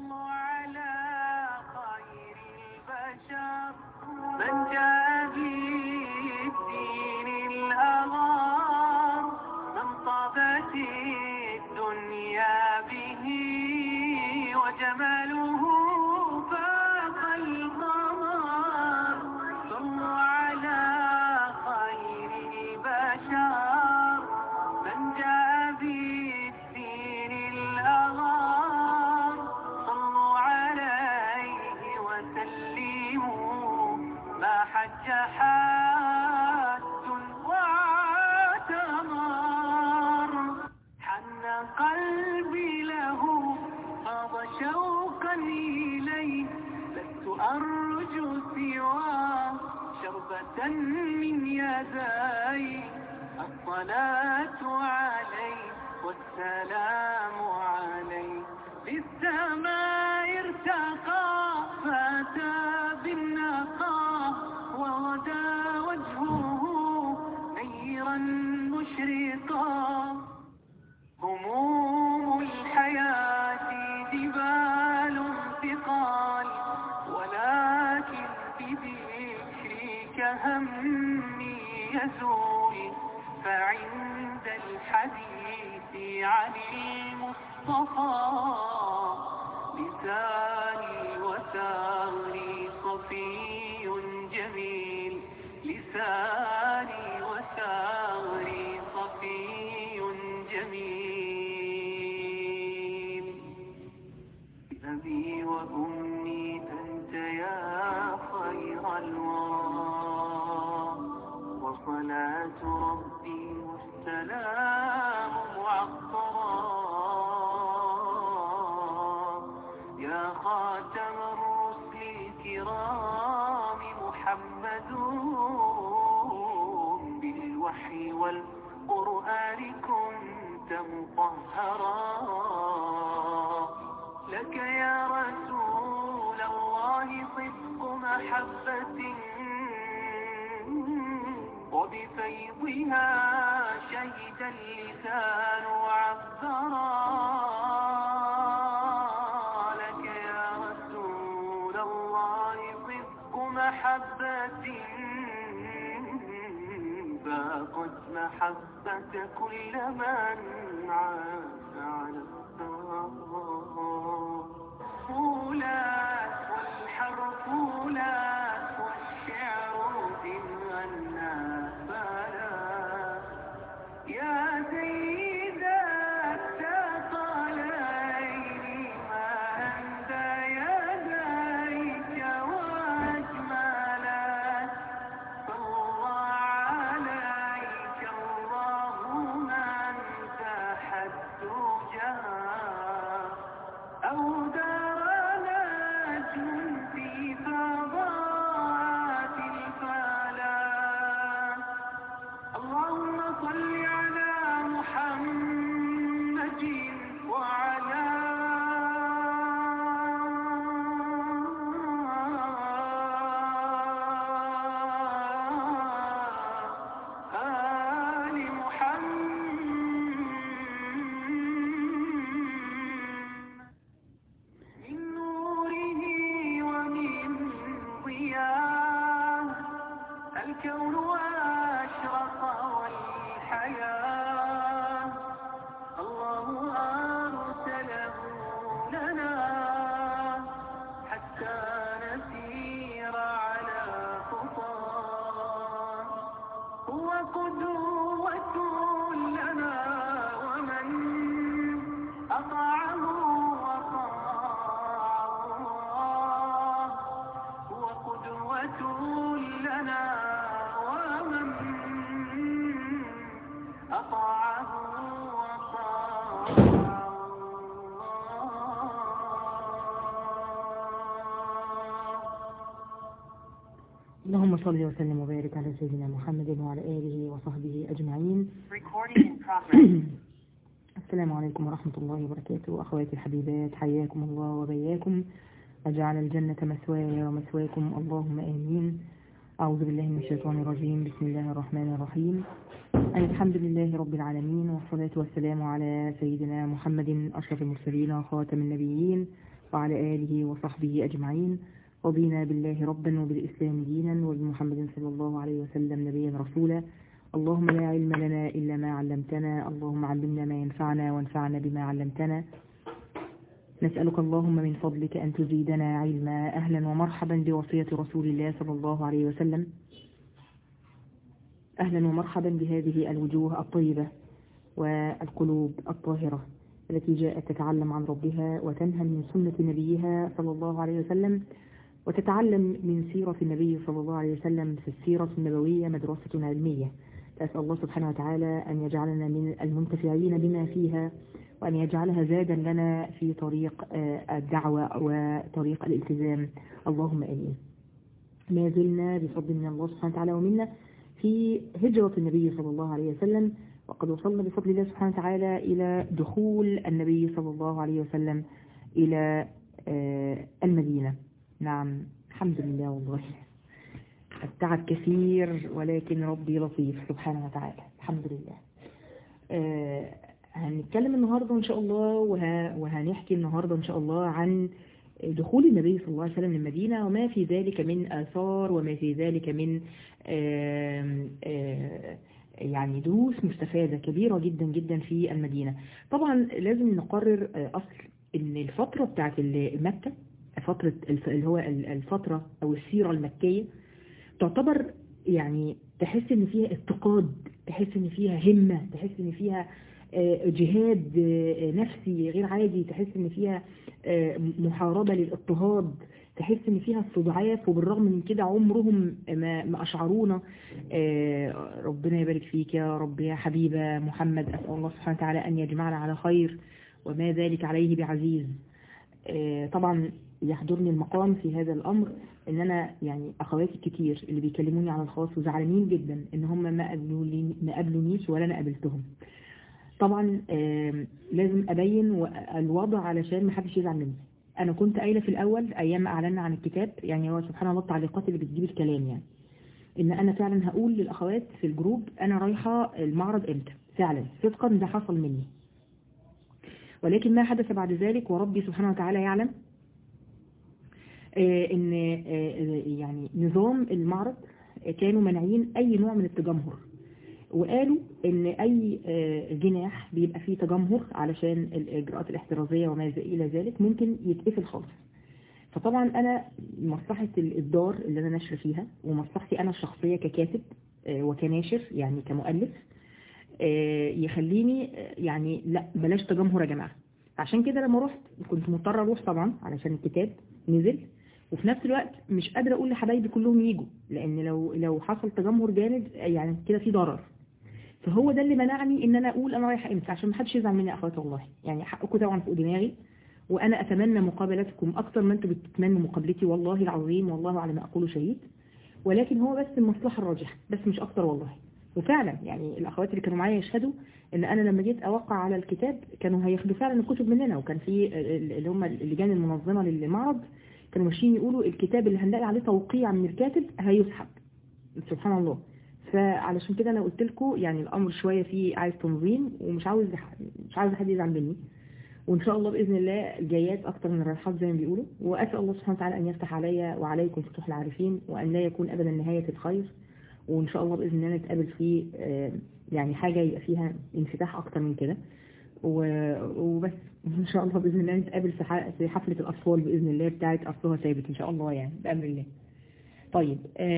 صلوا على خير البشر من جاء بالدين الأغار من طابت الدنيا به وجماله فاق القمر صلوا على خير البشر من جاء بالدين الأغار صلوا عليه وسلموا ما حج حاج واعتمر حن قلبي له فاض شوقا إليه لست أرجو سوى شربة من يدي الصلاة عليه والسلام عليه للسماء ارتقى فاتى بالنقى وغدا وجهه نيرا مشرقا هموم الحياة جبال ثقال ولكن بذكرك همي يزول فعند الحديث عن المصطفى لساني وثغري صفي جميل لساني وثغري صفي جميل أبي وأمي أنت يا خير الورى وصلاة ربي والسلام معطرا يا خاتم الرسل الكرام محمد بالوحي والقرآن كنت مطهرا لك يا رسول الله صدق محبة وبفيضها شهد اللسان عبرا لك يا رسول الله صدق محبة باقت محبة كل من عاش على الثرى فولات والحرف فولات والشعر إن غنى فلا يا سيد الثقلين ما أنت يديك وأجملت صلى عليك الله من تحت جاه أو دار نجم في فضاءات الفلاح اللهم صل على محمد وعلى آل محمد من نوره ومن ضياه الكون أشرق والحياة الله أرسله لنا حتى نسير على خطاه هو قدوة لنا ومن أطاعه أطاع الله هو قدوة لنا ومن أطاعه أطاع الله اللهم صل وسلم وبارك على سيدنا محمد وعلى آله وصحبه أجمعين Recording in progress. السلام عليكم ورحمة الله وبركاته أخواتي الحبيبات حياكم الله وبياكم أجعل الجنة مثواي ومثواكم اللهم آمين أعوذ بالله من الشيطان الرجيم بسم الله الرحمن الرحيم الحمد لله رب العالمين والصلاة والسلام على سيدنا محمد أشرف المرسلين وخاتم النبيين وعلى آله وصحبه أجمعين رضينا بالله ربا وبالإسلام دينا وبمحمد صلى الله عليه وسلم نبيا رسولا اللهم لا علم لنا إلا ما علمتنا اللهم علمنا ما ينفعنا وانفعنا بما علمتنا نسألك اللهم من فضلك أن تزيدنا علما أهلا ومرحبا بوصية رسول الله صلى الله عليه وسلم أهلا ومرحبا بهذه الوجوه الطيبة والقلوب الطاهرة التي جاءت تتعلم عن ربها وتنهل من سنة نبيها صلى الله عليه وسلم وتتعلم من سيرة النبي صلى الله عليه وسلم في السيرة النبوية مدرسة علمية أسأل الله سبحانه وتعالى أن يجعلنا من المنتفعين بما فيها وأن يجعلها زادا لنا في طريق الدعوة وطريق الالتزام اللهم آمين ما زلنا بفضل من الله سبحانه وتعالى ومنا في هجرة النبي صلى الله عليه وسلم وقد وصلنا بفضل الله سبحانه وتعالى إلى دخول النبي صلى الله عليه وسلم إلى المدينة نعم الحمد لله والله التعب كثير ولكن ربي لطيف سبحانه وتعالى الحمد لله آه هنتكلم النهاردة إن شاء الله وه... وهنحكي النهاردة إن شاء الله عن دخول النبي صلى الله عليه وسلم للمدينة وما في ذلك من آثار وما في ذلك من آه آه يعني دروس مستفادة كبيرة جدا جدا في المدينة طبعا لازم نقرر أصل إن الفترة بتاعت مكة فترة اللي هو الفترة أو السيرة المكية تعتبر يعني تحس ان فيها اتقاد تحس ان فيها همة تحس ان فيها جهاد نفسي غير عادي تحس ان فيها محاربة للاضطهاد تحس ان فيها استضعاف وبالرغم من كده عمرهم ما اشعرونا ربنا يبارك فيك يا رب يا حبيبة محمد اسأل الله سبحانه وتعالى ان يجمعنا على خير وما ذلك عليه بعزيز طبعا يحضرني المقام في هذا الأمر ان انا يعني اخواتي كتير اللي بيكلموني على الخاص وزعلانين جدا ان هم ما قابلوني ما قابلونيش ولا انا قابلتهم طبعا لازم ابين الوضع علشان ما حدش يزعل مني انا كنت قايله في الاول ايام ما اعلنا عن الكتاب يعني هو سبحان الله التعليقات اللي بتجيب الكلام يعني ان انا فعلا هقول للاخوات في الجروب انا رايحه المعرض امتى فعلا صدقا ده حصل مني ولكن ما حدث بعد ذلك وربي سبحانه وتعالى يعلم ان يعني نظام المعرض كانوا منعين اي نوع من التجمهر وقالوا ان اي جناح بيبقى فيه تجمهر علشان الاجراءات الاحترازية وما الى ذلك ممكن يتقفل خالص فطبعا انا مصلحة الدار اللي انا ناشر فيها ومصلحتي انا الشخصية ككاتب وكناشر يعني كمؤلف يخليني يعني لا بلاش تجمهر يا جماعة عشان كده لما رحت كنت مضطرة اروح طبعا علشان الكتاب نزل وفي نفس الوقت مش قادرة اقول لحبايبي كلهم يجوا لان لو لو حصل تجمهر جامد يعني كده في ضرر فهو ده اللي منعني ان انا اقول انا رايحه امتى عشان ما حدش يزعل مني يا اخواتي والله يعني حقكم طبعا فوق دماغي وانا اتمنى مقابلتكم اكتر ما انتم بتتمنوا مقابلتي والله العظيم والله على ما اقوله شهيد ولكن هو بس المصلحه الراجحه بس مش اكتر والله وفعلا يعني الاخوات اللي كانوا معايا يشهدوا ان انا لما جيت اوقع على الكتاب كانوا هياخدوا فعلا الكتب مننا وكان في اللي هم اللجان المنظمه للمعرض كانوا ماشيين يقولوا الكتاب اللي هنلاقي عليه توقيع من الكاتب هيسحب سبحان الله فعلشان كده انا قلت لكم يعني الامر شويه فيه عايز تنظيم ومش عاوز مش عاوز حد يزعل مني وان شاء الله باذن الله الجايات اكتر من الرايحات زي ما بيقولوا واسال الله سبحانه وتعالى ان يفتح عليا وعليكم فتوح العارفين وان لا يكون ابدا نهايه الخير وان شاء الله باذن الله نتقابل في يعني حاجه يبقى فيها انفتاح اكتر من كده وبس ان شاء الله باذن الله نتقابل في حفله الاطفال باذن الله بتاعه اصلها ثابت ان شاء الله يعني بامر الله طيب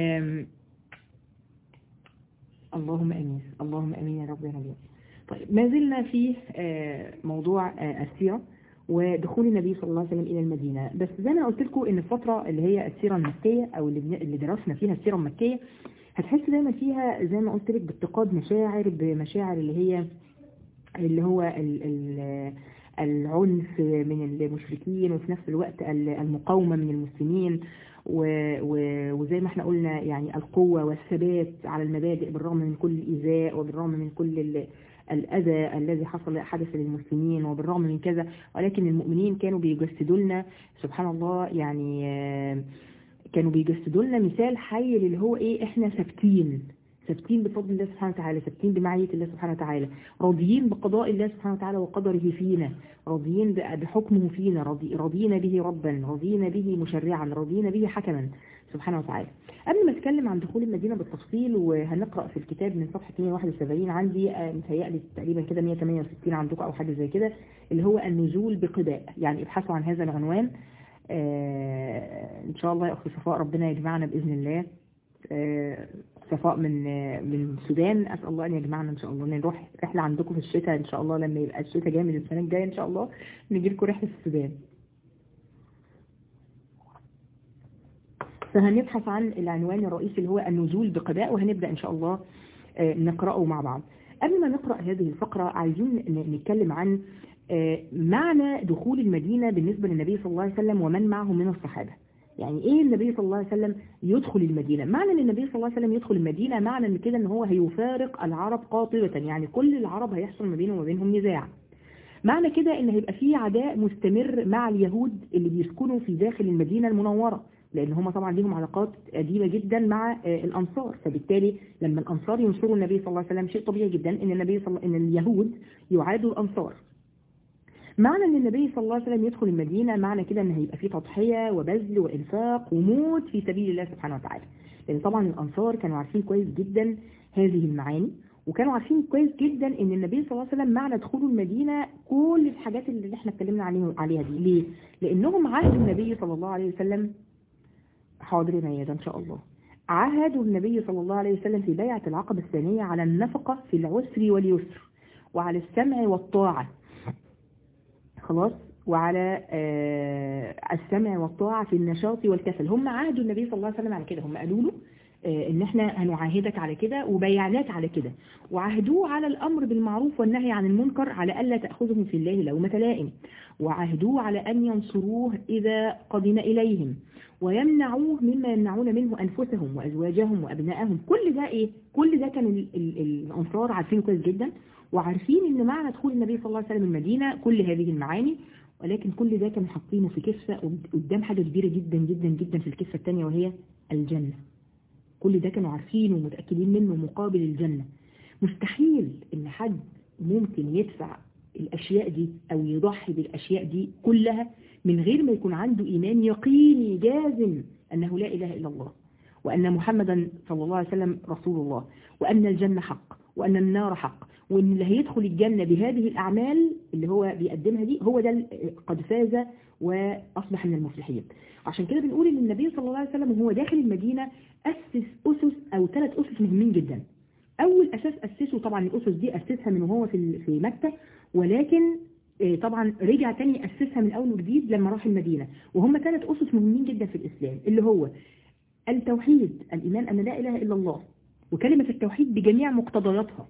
اللهم امين اللهم امين يا رب يا رب طيب ما زلنا في موضوع السيره ودخول النبي صلى الله عليه وسلم الى المدينه بس زي ما قلت لكم ان الفتره اللي هي السيره المكيه او اللي اللي درسنا فيها السيره المكيه هتحس دايما فيها زي ما قلت لك باتقاد مشاعر بمشاعر اللي هي اللي هو ال ال العنف من المشركين وفي نفس الوقت المقاومة من المسلمين وزي ما احنا قلنا يعني القوة والثبات على المبادئ بالرغم من كل الإيذاء وبالرغم من كل الأذى الذي حصل حدث للمسلمين وبالرغم من كذا ولكن المؤمنين كانوا بيجسدوا لنا سبحان الله يعني كانوا بيجسدوا لنا مثال حي اللي هو ايه احنا ثابتين ثابتين بفضل الله سبحانه وتعالى ثابتين بمعية الله سبحانه وتعالى راضيين بقضاء الله سبحانه وتعالى وقدره فينا راضيين ب- بحكمه فينا راضي- راضين به ربا راضين به مشرعا راضين به حكما سبحانه وتعالى قبل ما اتكلم عن دخول المدينة بالتفصيل وهنقرأ في الكتاب من صفحة 171 عندي آه، متهيألي تقريبا كده 168 عندكم أو حاجة زي كده اللي هو النزول بقباء يعني ابحثوا عن هذا العنوان آه، إن شاء الله يا أخت صفاء ربنا يجمعنا بإذن الله آه، صفاء من آه، من السودان أسأل الله أن يجمعنا إن شاء الله نروح رحلة عندكم في الشتاء إن شاء الله لما يبقى الشتاء جامد السنة الجاية إن شاء الله نجي لكم رحلة في السودان فهنبحث عن العنوان الرئيسي اللي هو النزول بقباء وهنبدأ إن شاء الله آه، نقرأه مع بعض قبل ما نقرأ هذه الفقرة عايزين ن- نتكلم عن آه، معنى دخول المدينة بالنسبة للنبي صلى الله عليه وسلم ومن معه من الصحابة يعني ايه النبي صلى الله عليه وسلم يدخل المدينة معنى ان النبي صلى الله عليه وسلم يدخل المدينة معنى ان كده ان هو هيفارق العرب قاطبة يعني كل العرب هيحصل ما بينه وما بينهم نزاع معنى كده ان هيبقى في عداء مستمر مع اليهود اللي بيسكنوا في داخل المدينة المنورة لان هم طبعا ليهم علاقات قديمة جدا مع آه، الانصار فبالتالي لما الانصار ينصروا النبي صلى الله عليه وسلم شيء طبيعي جدا ان النبي صلى ان اليهود يعادوا الانصار معنى ان النبي صلى الله عليه وسلم يدخل المدينة معنى كده ان هيبقى فيه تضحية وبذل وانفاق وموت في سبيل الله سبحانه وتعالى لان طبعا الانصار كانوا عارفين كويس جدا هذه المعاني وكانوا عارفين كويس جدا ان النبي صلى الله عليه وسلم معنى دخوله المدينة كل الحاجات اللي احنا اتكلمنا عليه عليها دي ليه؟ لانهم عهدوا النبي صلى الله عليه وسلم حاضر يا ميادة ان شاء الله عهدوا النبي صلى الله عليه وسلم في بيعة العقبة الثانية على النفقة في العسر واليسر وعلى السمع والطاعة خلاص وعلى آه السمع والطاعة في النشاط والكسل هم عاهدوا النبي صلى الله عليه وسلم على كده هم قالوا له آه ان احنا هنعاهدك على كده وبيعناك على كده وعهدوه على الامر بالمعروف والنهي عن المنكر على الا تأخذهم في الله لومة لائم وعهدوه على ان ينصروه اذا قدم اليهم ويمنعوه مما يمنعون منه انفسهم وازواجهم وابنائهم كل ده ايه كل ده كان ال ال الانصار عارفينه كويس جدا وعارفين ان معنى دخول النبي صلى الله عليه وسلم المدينة كل هذه المعاني ولكن كل ده كانوا حاطينه في كفة قدام حاجة كبيرة جدا جدا جدا في الكفة الثانية وهي الجنة كل ده كانوا عارفينه ومتأكدين منه مقابل الجنة مستحيل ان حد ممكن يدفع الاشياء دي او يضحي بالاشياء دي كلها من غير ما يكون عنده ايمان يقيني جازم انه لا اله الا الله وان محمدا صلى الله عليه وسلم رسول الله وان الجنة حق وان النار حق وان اللي هيدخل الجنة بهذه الاعمال اللي هو بيقدمها دي هو ده قد فاز واصبح من المفلحين عشان كده بنقول ان النبي صلى الله عليه وسلم وهو داخل المدينة اسس اسس او ثلاث اسس مهمين جدا اول اساس اسسه طبعا الاسس دي اسسها من وهو في في مكة ولكن طبعا رجع تاني اسسها من اول وجديد لما راح المدينة وهم ثلاث اسس مهمين جدا في الاسلام اللي هو التوحيد الايمان ان لا اله الا الله وكلمة التوحيد بجميع مقتضياتها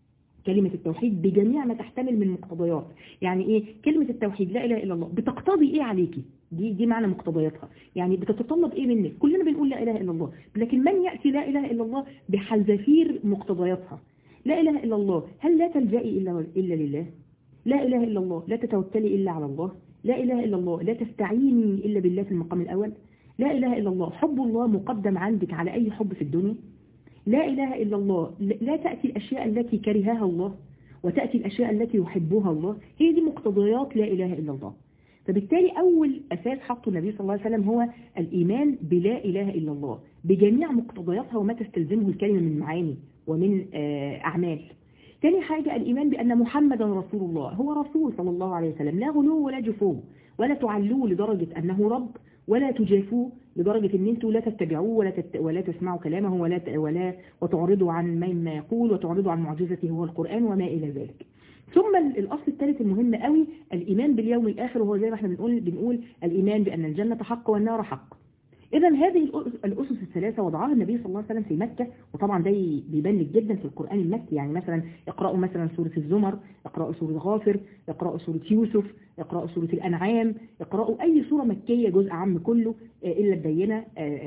كلمة التوحيد بجميع ما تحتمل من مقتضيات يعني ايه كلمة التوحيد لا اله الا الله بتقتضي ايه عليكي دي دي معنى مقتضياتها يعني بتتطلب ايه منك كلنا بنقول لا اله الا الله لكن من يأتي لا اله الا الله بحذافير مقتضياتها لا اله الا الله هل لا تلجئي الا الا لله لا اله الا الله لا تتوكلي الا على الله لا اله الا الله لا تستعيني الا بالله في المقام الاول لا اله الا الله حب الله مقدم عندك على اي حب في الدنيا لا إله إلا الله لا تأتي الأشياء التي كرهها الله وتأتي الأشياء التي يحبها الله هي دي مقتضيات لا إله إلا الله فبالتالي أول أساس حطه النبي صلى الله عليه وسلم هو الإيمان بلا إله إلا الله بجميع مقتضياتها وما تستلزمه الكلمة من معاني ومن أعمال تاني حاجة الإيمان بأن محمدا رسول الله هو رسول صلى الله عليه وسلم لا غلو ولا جفو ولا تعلوه لدرجة أنه رب ولا تجافوه لدرجة ان انتوا لا تتبعوه ولا تت... ولا تسمعوا كلامه ولا ت... ولا وتعرضوا عن ما يقول وتعرضوا عن معجزته هو القرآن وما إلى ذلك ثم الأصل الثالث المهم قوي الإيمان باليوم الآخر وهو زي ما احنا بنقول بنقول الإيمان بأن الجنة حق والنار حق إذا هذه الأسس الثلاثة وضعها النبي صلى الله عليه وسلم في مكة وطبعا ده بيبان لك جدا في القرآن المكي يعني مثلا اقرأوا مثلا سورة الزمر اقرأوا سورة غافر اقرأوا سورة يوسف اقرأوا سورة الأنعام اقرأوا أي سورة مكية جزء عام كله إلا البينة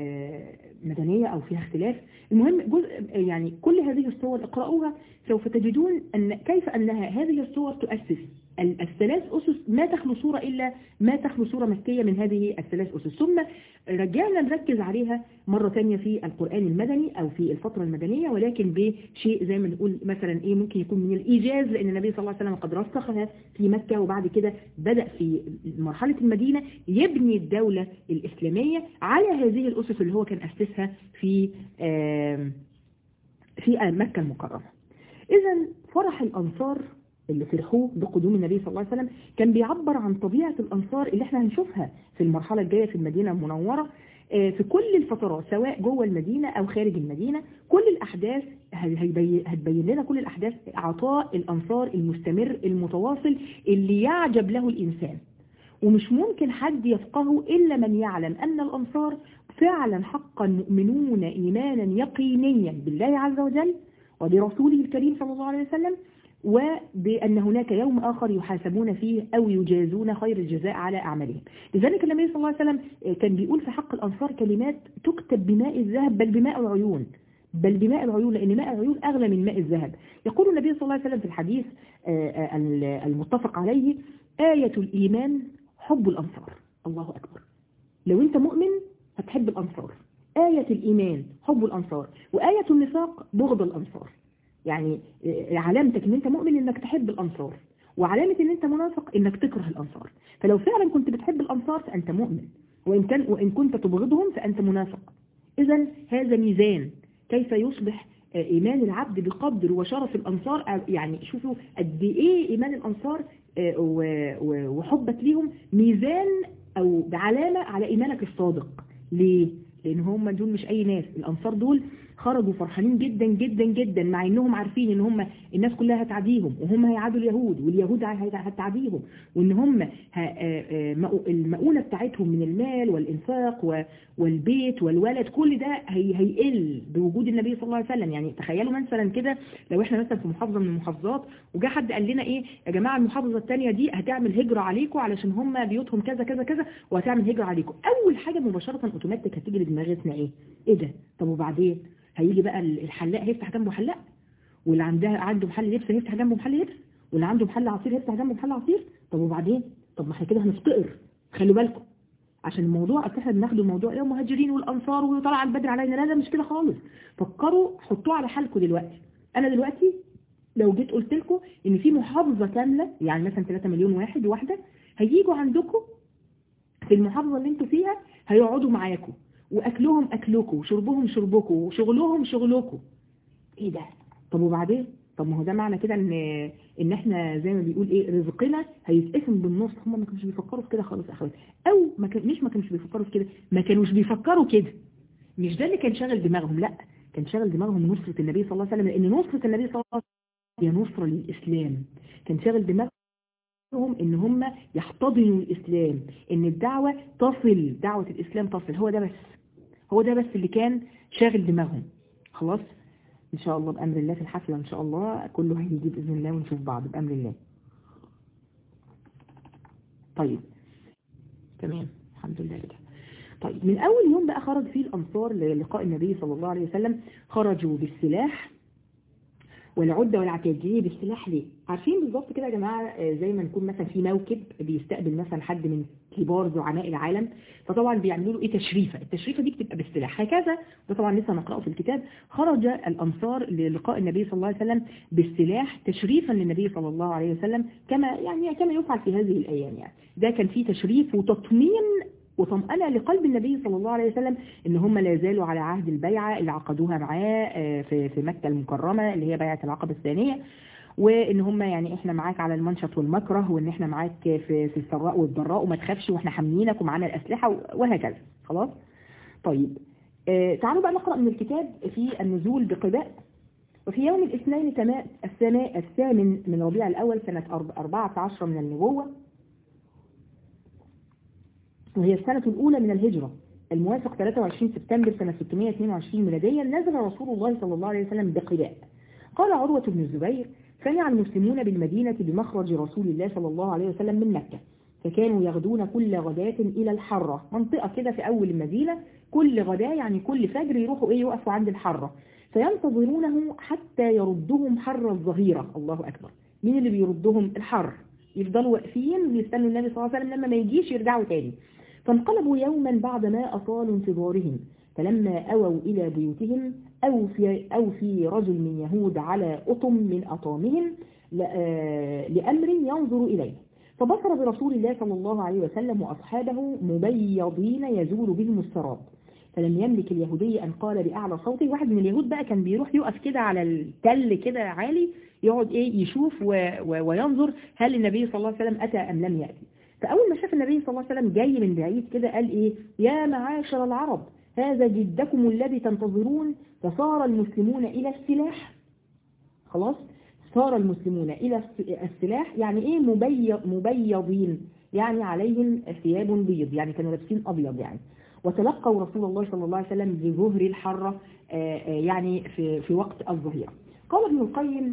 مدنية أو فيها اختلاف المهم جزء يعني كل هذه الصور اقرأوها سوف تجدون أن كيف أنها هذه الصور تؤسس ال- الثلاث أسس ما تخلو صورة إلا ما تخلو صورة مكية من هذه الثلاث أسس ثم رجعنا نركز عليها مرة تانية في القرآن المدني أو في الفترة المدنية ولكن بشيء زي ما نقول مثلا إيه ممكن يكون من الإيجاز لأن النبي صلى الله عليه وسلم قد رسخها في مكة وبعد كده بدأ في مرحلة المدينة يبني الدولة الإسلامية على هذه الأسس اللي هو كان أسسها في آم، في مكة المكرمة إذا فرح الأنصار اللي فرحوه بقدوم النبي صلى الله عليه وسلم كان بيعبر عن طبيعة الأنصار اللي احنا هنشوفها في المرحلة الجاية في المدينة المنورة آه، في كل الفترات سواء جوه المدينة أو خارج المدينة كل الأحداث هي- هيبين- هتبين لنا كل الأحداث عطاء الأنصار المستمر المتواصل اللي يعجب له الإنسان ومش ممكن حد يفقهه إلا من يعلم أن الأنصار فعلا حقا مؤمنون إيمانا يقينيا بالله عز وجل وبرسوله الكريم صلى الله عليه وسلم وبأن هناك يوم آخر يحاسبون فيه أو يجازون خير الجزاء على أعمالهم لذلك النبي صلى الله عليه وسلم كان بيقول في حق الأنصار كلمات تكتب بماء الذهب بل بماء العيون بل بماء العيون لأن ماء العيون أغلى من ماء الذهب يقول النبي صلى الله عليه وسلم في الحديث آه، آه، المتفق عليه آية الإيمان حب الأنصار الله أكبر لو أنت مؤمن هتحب الأنصار آية الإيمان حب الأنصار وآية النفاق بغض الأنصار يعني آه، علامتك ان انت مؤمن انك تحب الانصار وعلامة ان انت منافق انك تكره الانصار فلو فعلا كنت بتحب الانصار فانت مؤمن وان كان وان كنت تبغضهم فانت منافق اذا هذا ميزان كيف يصبح آه، ايمان العبد بقدر وشرف الانصار آه، يعني شوفوا قد ايه ايمان الانصار آه، و- و- وحبك ليهم ميزان او بعلامة على ايمانك الصادق ليه لان هم دول مش اي ناس الانصار دول خرجوا فرحانين جدا جدا جدا مع انهم عارفين ان هم الناس كلها هتعديهم وهم هيعادوا اليهود واليهود هي- هتعديهم وان هم ه- آه، آه، مؤ- المؤونة بتاعتهم من المال والانفاق و- والبيت والولد كل ده هي هيقل بوجود النبي صلى الله عليه وسلم يعني تخيلوا مثلا كده لو احنا مثلا في محافظة من المحافظات وجا حد قال لنا ايه يا جماعة المحافظة الثانية دي هتعمل هجرة عليكم علشان هم بيوتهم كذا كذا كذا وهتعمل هجرة عليكم اول حاجة مباشرة اوتوماتيك هتيجي لدماغنا ايه ايه ده طب وبعدين هيجي بقى الحلاق هيفتح جنبه حلاق واللي عندها عنده محل لبس هيفتح جنبه محل لبس واللي عنده محل عصير هيفتح جنبه محل عصير طب وبعدين طب ما احنا كده هنفتقر خلوا بالكم عشان الموضوع اصل احنا بناخد الموضوع ايه المهاجرين والانصار وطلع البدر علينا لا ده مش كده خالص فكروا حطوه على حالكم دلوقتي انا دلوقتي لو جيت قلت لكم ان في محافظه كامله يعني مثلا 3 مليون واحد واحده هيجوا عندكم في المحافظه اللي انتوا فيها هيقعدوا معاكم واكلهم اكلكم وشربهم شربكم وشغلهم شغلكم ايه ده طب وبعدين طب ما هو ده معنى كده ان ان احنا زي ما بيقول ايه رزقنا هيتقسم بالنص هم ما كانوش بيفكروا في كده خالص يا اخواتي او ما كان مش ما كانوش بيفكروا في كده ما كانوش بيفكروا كده مش ده اللي كان شاغل دماغهم لا كان شاغل دماغهم نصرة النبي صلى الله عليه وسلم لان نصرة النبي صلى الله عليه وسلم هي نصرة للاسلام كان شاغل دماغهم ان هم يحتضنوا الاسلام ان الدعوة تصل دعوة الاسلام تصل هو ده بس هو ده بس اللي كان شاغل دماغهم خلاص ان شاء الله بامر الله في الحفلة ان شاء الله كله هيجي باذن الله ونشوف بعض بامر الله طيب تمام الحمد لله كده طيب من اول يوم بقى خرج فيه الانصار للقاء النبي صلى الله عليه وسلم خرجوا بالسلاح والعدة والعتاد ليه بالسلاح ليه عارفين بالظبط كده يا جماعة آه، زي ما نكون مثلا في موكب بيستقبل مثلا حد من كبار زعماء العالم فطبعا بيعملوا له ايه تشريفة التشريفة دي بتبقى بالسلاح هكذا ده طبعا لسه نقرأه في الكتاب خرج الأنصار للقاء النبي صلى الله عليه وسلم بالسلاح تشريفا للنبي صلى الله عليه وسلم كما يعني كما يفعل في هذه الأيام يعني ده كان فيه تشريف وتطمين وطمأنة لقلب النبي صلى الله عليه وسلم ان هم لا زالوا على عهد البيعة اللي عقدوها معاه آه، في في مكة المكرمة اللي هي بيعة العقبة الثانية وان هم يعني احنا معاك على المنشط والمكره وان احنا معاك في في السراء والضراء وما تخافش واحنا حامينك ومعانا الاسلحه وهكذا خلاص طيب آه تعالوا بقى نقرا من الكتاب في النزول بقباء وفي يوم الاثنين تما- السماء الثامن من ربيع الاول سنه أرب- 14 من النبوه وهي السنة الأولى من الهجرة الموافق 23 سبتمبر سنة 622 ميلاديا نزل رسول الله صلى الله عليه وسلم بقباء قال عروة بن الزبير سمع المسلمون بالمدينة بمخرج رسول الله صلى الله عليه وسلم من مكة فكانوا يغدون كل غداة إلى الحرة منطقة كده في أول المدينة كل غداة يعني كل فجر يروحوا إيه يقفوا عند الحرة فينتظرونه حتى يردهم حر الظهيرة الله أكبر مين اللي بيردهم الحر يفضلوا واقفين يستنوا النبي صلى الله عليه وسلم لما ما يجيش يرجعوا تاني فانقلبوا يوما بعد ما أطالوا انتظارهم فلما أووا إلى بيوتهم أو في, أو في رجل من يهود على أطم من أطامهم ل- آه، لأمر ينظر إليه فبصر برسول الله صلى الله عليه وسلم وأصحابه مبيضين يزول بهم السراب فلم يملك اليهودي أن قال بأعلى صوته واحد من اليهود بقى كان بيروح يقف كده على التل كده عالي يقعد إيه يشوف و و وينظر هل النبي صلى الله عليه وسلم أتى أم لم يأتي فأول ما شاف النبي صلى الله عليه وسلم جاي من بعيد كده قال إيه يا معاشر العرب هذا جدكم الذي تنتظرون فصار المسلمون إلى السلاح خلاص صار المسلمون إلى الس- السلاح يعني إيه مبيض مبيضين يعني عليهم ثياب بيض يعني كانوا لابسين أبيض يعني وتلقوا رسول الله صلى الله عليه وسلم بظهر الحرة آه، آه، يعني في في وقت الظهيرة قال ابن القيم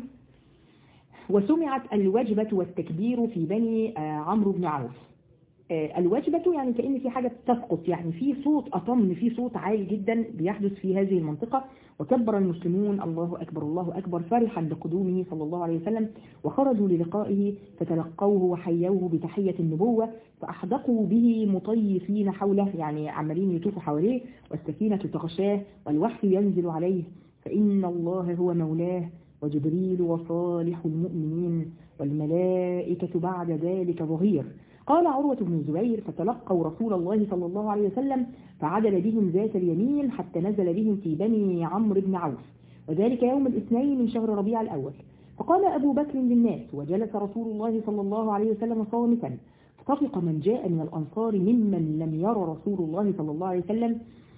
وسمعت الوجبة والتكبير في بني آه، عمرو بن عوف آه، الوجبة يعني كأن في حاجة تسقط يعني في صوت أطم في صوت عالي جدا بيحدث في هذه المنطقة وكبر المسلمون الله أكبر الله أكبر فرحا بقدومه صلى الله عليه وسلم وخرجوا للقائه فتلقوه وحيوه بتحية النبوة فأحدقوا به مطيفين حوله يعني عمالين يطوفوا حواليه والسكينة تغشاه والوحي ينزل عليه فإن الله هو مولاه وجبريل وصالح المؤمنين والملائكة بعد ذلك ظهير قال عروة بن الزبير فتلقوا رسول الله صلى الله عليه وسلم فعدل بهم ذات اليمين حتى نزل بهم في بني عمرو بن عوف وذلك يوم الاثنين من شهر ربيع الأول فقال أبو بكر للناس وجلس رسول الله صلى الله عليه وسلم صامتا فطفق من جاء من الأنصار ممن لم ير رسول الله صلى الله عليه وسلم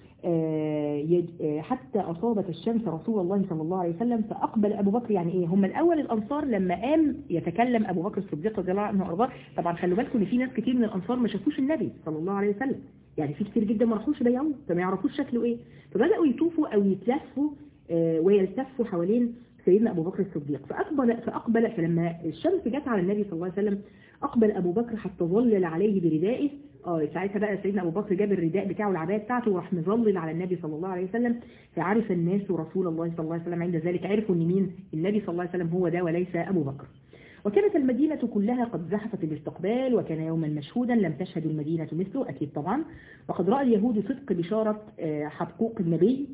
آه، يج- آه، حتى أصابت الشمس رسول الله صلى الله عليه وسلم فأقبل أبو بكر يعني إيه هم الأول الأنصار لما قام يتكلم أبو بكر الصديق رضي الله عنه وأرضاه طبعا خلوا بالكم إن في ناس كتير من الأنصار ما شافوش النبي صلى الله عليه وسلم يعني في كتير جدا ما راحوش بيعوه فما يعرفوش شكله إيه فبدأوا يطوفوا أو يتلفوا آه، ويلتفوا حوالين سيدنا أبو بكر الصديق فأقبل فأقبل فلما الشمس جت على النبي صلى الله عليه وسلم أقبل أبو بكر حتى ظلل عليه بردائه اه ساعتها بقى سيدنا أبو بكر جاب الرداء بتاعه العباية بتاعته وراح مظلل على النبي صلى الله عليه وسلم فعرف الناس رسول الله صلى الله عليه وسلم عند ذلك عرفوا ان مين النبي صلى الله عليه وسلم هو ده وليس أبو بكر وكانت المدينة كلها قد زحفت الاستقبال وكان يوما مشهودا لم تشهد المدينة مثله أكيد طبعا وقد رأى اليهود صدق بشارة آه، حقوق النبي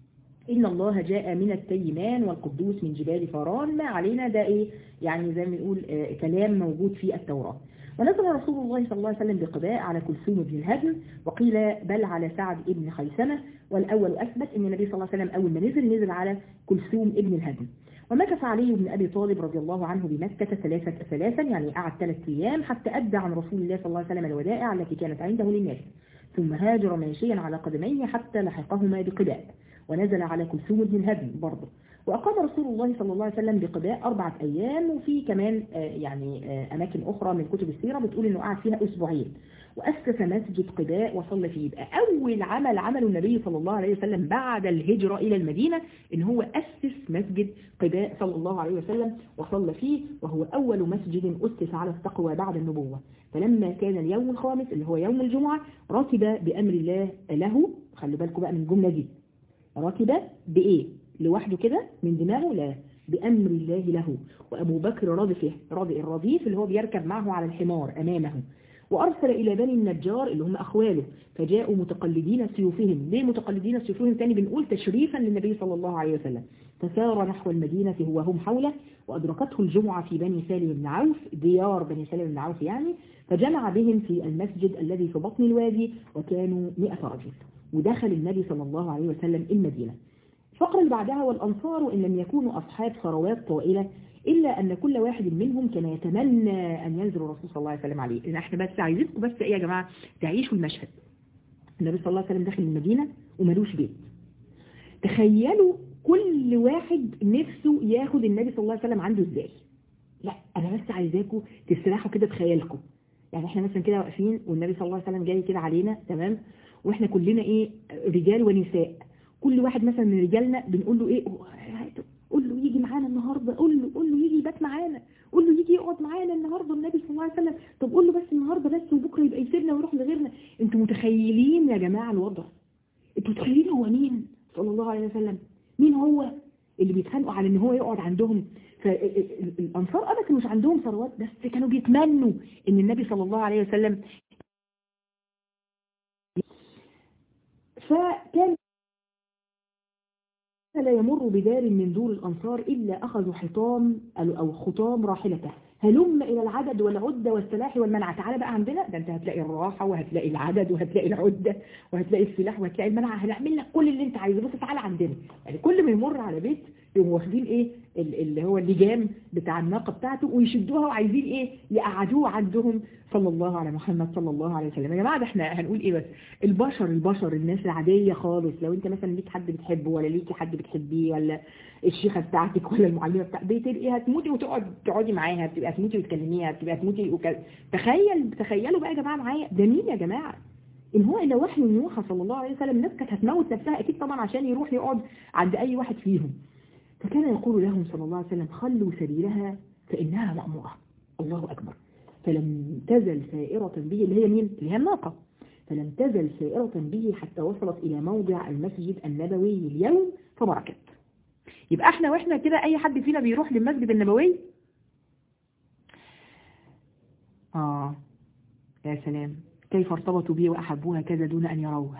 إن الله جاء من التيمان والقدوس من جبال فاران ما علينا ده إيه يعني زي ما نقول آه، كلام موجود في التوراة ونزل رسول الله صلى الله عليه وسلم بقباء على كلثوم بن الهدم وقيل بل على سعد بن خيسمة والأول أثبت أن النبي صلى الله عليه وسلم أول ما نزل نزل على كلثوم بن الهدم ومكث علي بن أبي طالب رضي الله عنه بمكة ثلاثة ثلاثا يعني قعد ثلاث أيام حتى أدى عن رسول الله صلى الله عليه وسلم الودائع التي كانت عنده للناس ثم هاجر ماشيا على قدميه حتى لحقهما بقباء ونزل على كلثوم بن الهدم برضه وأقام رسول الله صلى الله عليه وسلم بقباء أربعة أيام وفي كمان آه، يعني آه، أماكن أخرى من كتب السيرة بتقول إنه قعد فيها أسبوعين وأسس مسجد قباء وصلى فيه يبقى أول عمل عمله النبي صلى الله عليه وسلم بعد الهجرة إلى المدينة إن هو أسس مسجد قباء صلى الله عليه وسلم وصلى فيه وهو أول مسجد أسس على التقوى بعد النبوة فلما كان اليوم الخامس اللي هو يوم الجمعة رتب بأمر الله له خلي بالكم بقى من الجملة دي رتب بإيه لوحده كده من دماغه لا بأمر الله له وأبو بكر رادفه رادئ الرديف اللي هو بيركب معه على الحمار أمامه وأرسل إلى بني النجار اللي هم أخواله فجاءوا متقلدين سيوفهم ليه متقلدين سيوفهم تاني بنقول تشريفا للنبي صلى الله عليه وسلم فسار نحو المدينة هو هم حوله وأدركته الجمعة في بني سالم بن عوف ديار بني سالم بن عوف يعني فجمع بهم في المسجد الذي في بطن الوادي وكانوا مئة رجل ودخل النبي صلى الله عليه وسلم المدينة الفقرة اللي بعدها والأنصار وإن لم يكونوا أصحاب ثروات طائلة إلا أن كل واحد منهم كان يتمنى أن ينزل الرسول صلى الله عليه وسلم عليه إن احنا بس عايزينكم بس إيه يا جماعة تعيشوا المشهد النبي صلى الله عليه وسلم داخل المدينة وملوش بيت تخيلوا كل واحد نفسه ياخد النبي صلى الله عليه وسلم عنده ازاي لا انا بس عايزاكم تسرحوا كده بخيالكم يعني احنا مثلا كده واقفين والنبي صلى الله عليه وسلم جاي كده علينا تمام واحنا كلنا ايه رجال ونساء كل واحد مثلا من رجالنا بنقول له ايه قول له يجي معانا النهارده قول له قول له يجي يبات معانا قول له يجي يقعد معانا النهارده النبي صلى الله عليه وسلم طب قول له بس النهارده بس وبكره يبقى يسيبنا ويروح لغيرنا انتوا متخيلين يا جماعه الوضع انتوا متخيلين هو مين صلى الله عليه وسلم مين هو اللي بيتخانقوا على ان هو يقعد عندهم فالأنصار أبدا كانوا مش عندهم ثروات بس كانوا بيتمنوا إن النبي صلى الله عليه وسلم فكان لا يمر بدار من دور الأنصار إلا أخذوا حطام أو خطام راحلته هلم إلى العدد والعدة والسلاح والمنع تعالى بقى عندنا ده أنت هتلاقي الراحة وهتلاقي العدد وهتلاقي العدة وهتلاقي السلاح وهتلاقي المنع هنعمل لك كل اللي أنت عايزه بس تعالى عندنا يعني كل ما يمر على بيت يقوموا واخدين إيه اللي هو اللجام بتاع الناقة بتاعته ويشدوها وعايزين إيه يقعدوه عندهم صلى الله على محمد صلى الله عليه وسلم يا جماعة ده احنا هنقول إيه بس البشر البشر الناس العادية خالص لو أنت مثلا ليك حد بتحبه ولا ليكي حد بتحبيه ولا الشيخة بتاعتك ولا المعلمة بتاعتك بتبقي هتموتي وتقعد تقعدي معاها بتبقى هتموتي وتكلميها بتبقى هتموتي وك... تخيل تخيلوا بقى يا جماعة معايا ده مين يا جماعة إن هو إلا وحي يوحى صلى الله عليه وسلم الناس كانت هتموت نفسها أكيد طبعا عشان يروح يقعد عند أي واحد فيهم فكان يقول لهم صلى الله عليه وسلم خلوا سبيلها فإنها مأمورة الله أكبر فلم تزل سائرة به اللي هي مين؟ اللي هي الناقة فلم تزل سائرة به حتى وصلت إلى موضع المسجد النبوي اليوم فبركت يبقى احنا واحنا كده اي حد فينا بيروح للمسجد النبوي اه يا سلام كيف ارتبطوا بي واحبوها كذا دون ان يروه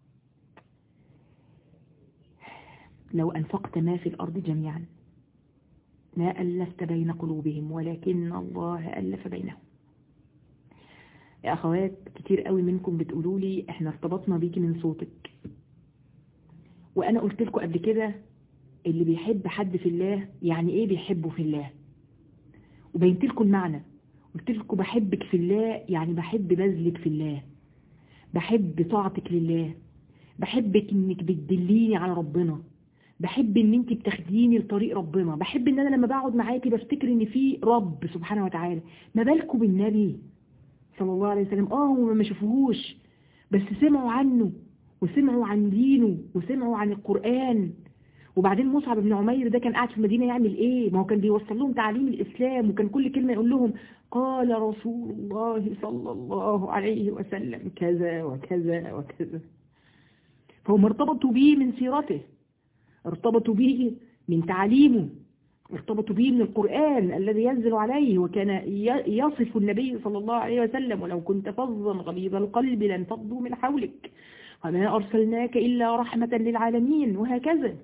لو انفقت ما في الارض جميعا ما ألفت بين قلوبهم ولكن الله ألف بينهم يا أخوات كتير قوي منكم بتقولوا لي احنا ارتبطنا بيكي من صوتك وأنا قلت لكم قبل كده اللي بيحب حد في الله يعني ايه بيحبه في الله وبينت لكم المعنى قلت لكم بحبك في الله يعني بحب بذلك في الله بحب طاعتك لله بحبك انك بتدليني على ربنا بحب ان انت بتاخديني لطريق ربنا بحب ان انا لما بقعد معاكي بفتكر ان في رب سبحانه وتعالى ما بالكم بالنبي صلى الله عليه وسلم اه هم ما شافوهوش بس سمعوا عنه وسمعوا عن دينه وسمعوا عن القرآن وبعدين مصعب بن عمير ده كان قاعد في المدينة يعمل ايه ما هو كان بيوصل لهم تعليم الاسلام وكان كل كلمة يقول لهم قال رسول الله صلى الله عليه وسلم كذا وكذا وكذا فهم ارتبطوا به من سيرته ارتبطوا به من تعليمه ارتبطوا به من القرآن الذي ينزل عليه وكان يصف النبي صلى الله عليه وسلم ولو كنت فظا غليظ القلب لانفضوا من حولك وما أرسلناك إلا رحمة للعالمين وهكذا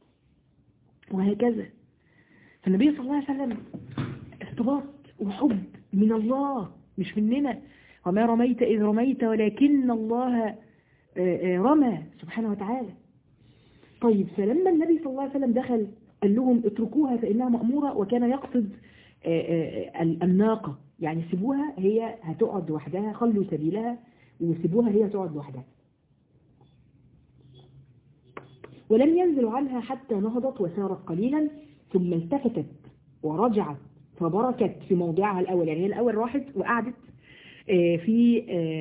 وهكذا فالنبي صلى الله عليه وسلم ارتباط وحب من الله مش مننا وما رميت إذ رميت ولكن الله رمى سبحانه وتعالى طيب فلما النبي صلى الله عليه وسلم دخل قال لهم اتركوها فإنها مأمورة وكان يقصد الناقة يعني سيبوها هي هتقعد لوحدها خلوا سبيلها وسيبوها هي تقعد لوحدها ولم ينزل عنها حتى نهضت وسارت قليلا ثم التفتت ورجعت فبركت في موضعها الأول يعني هي الأول راحت وقعدت في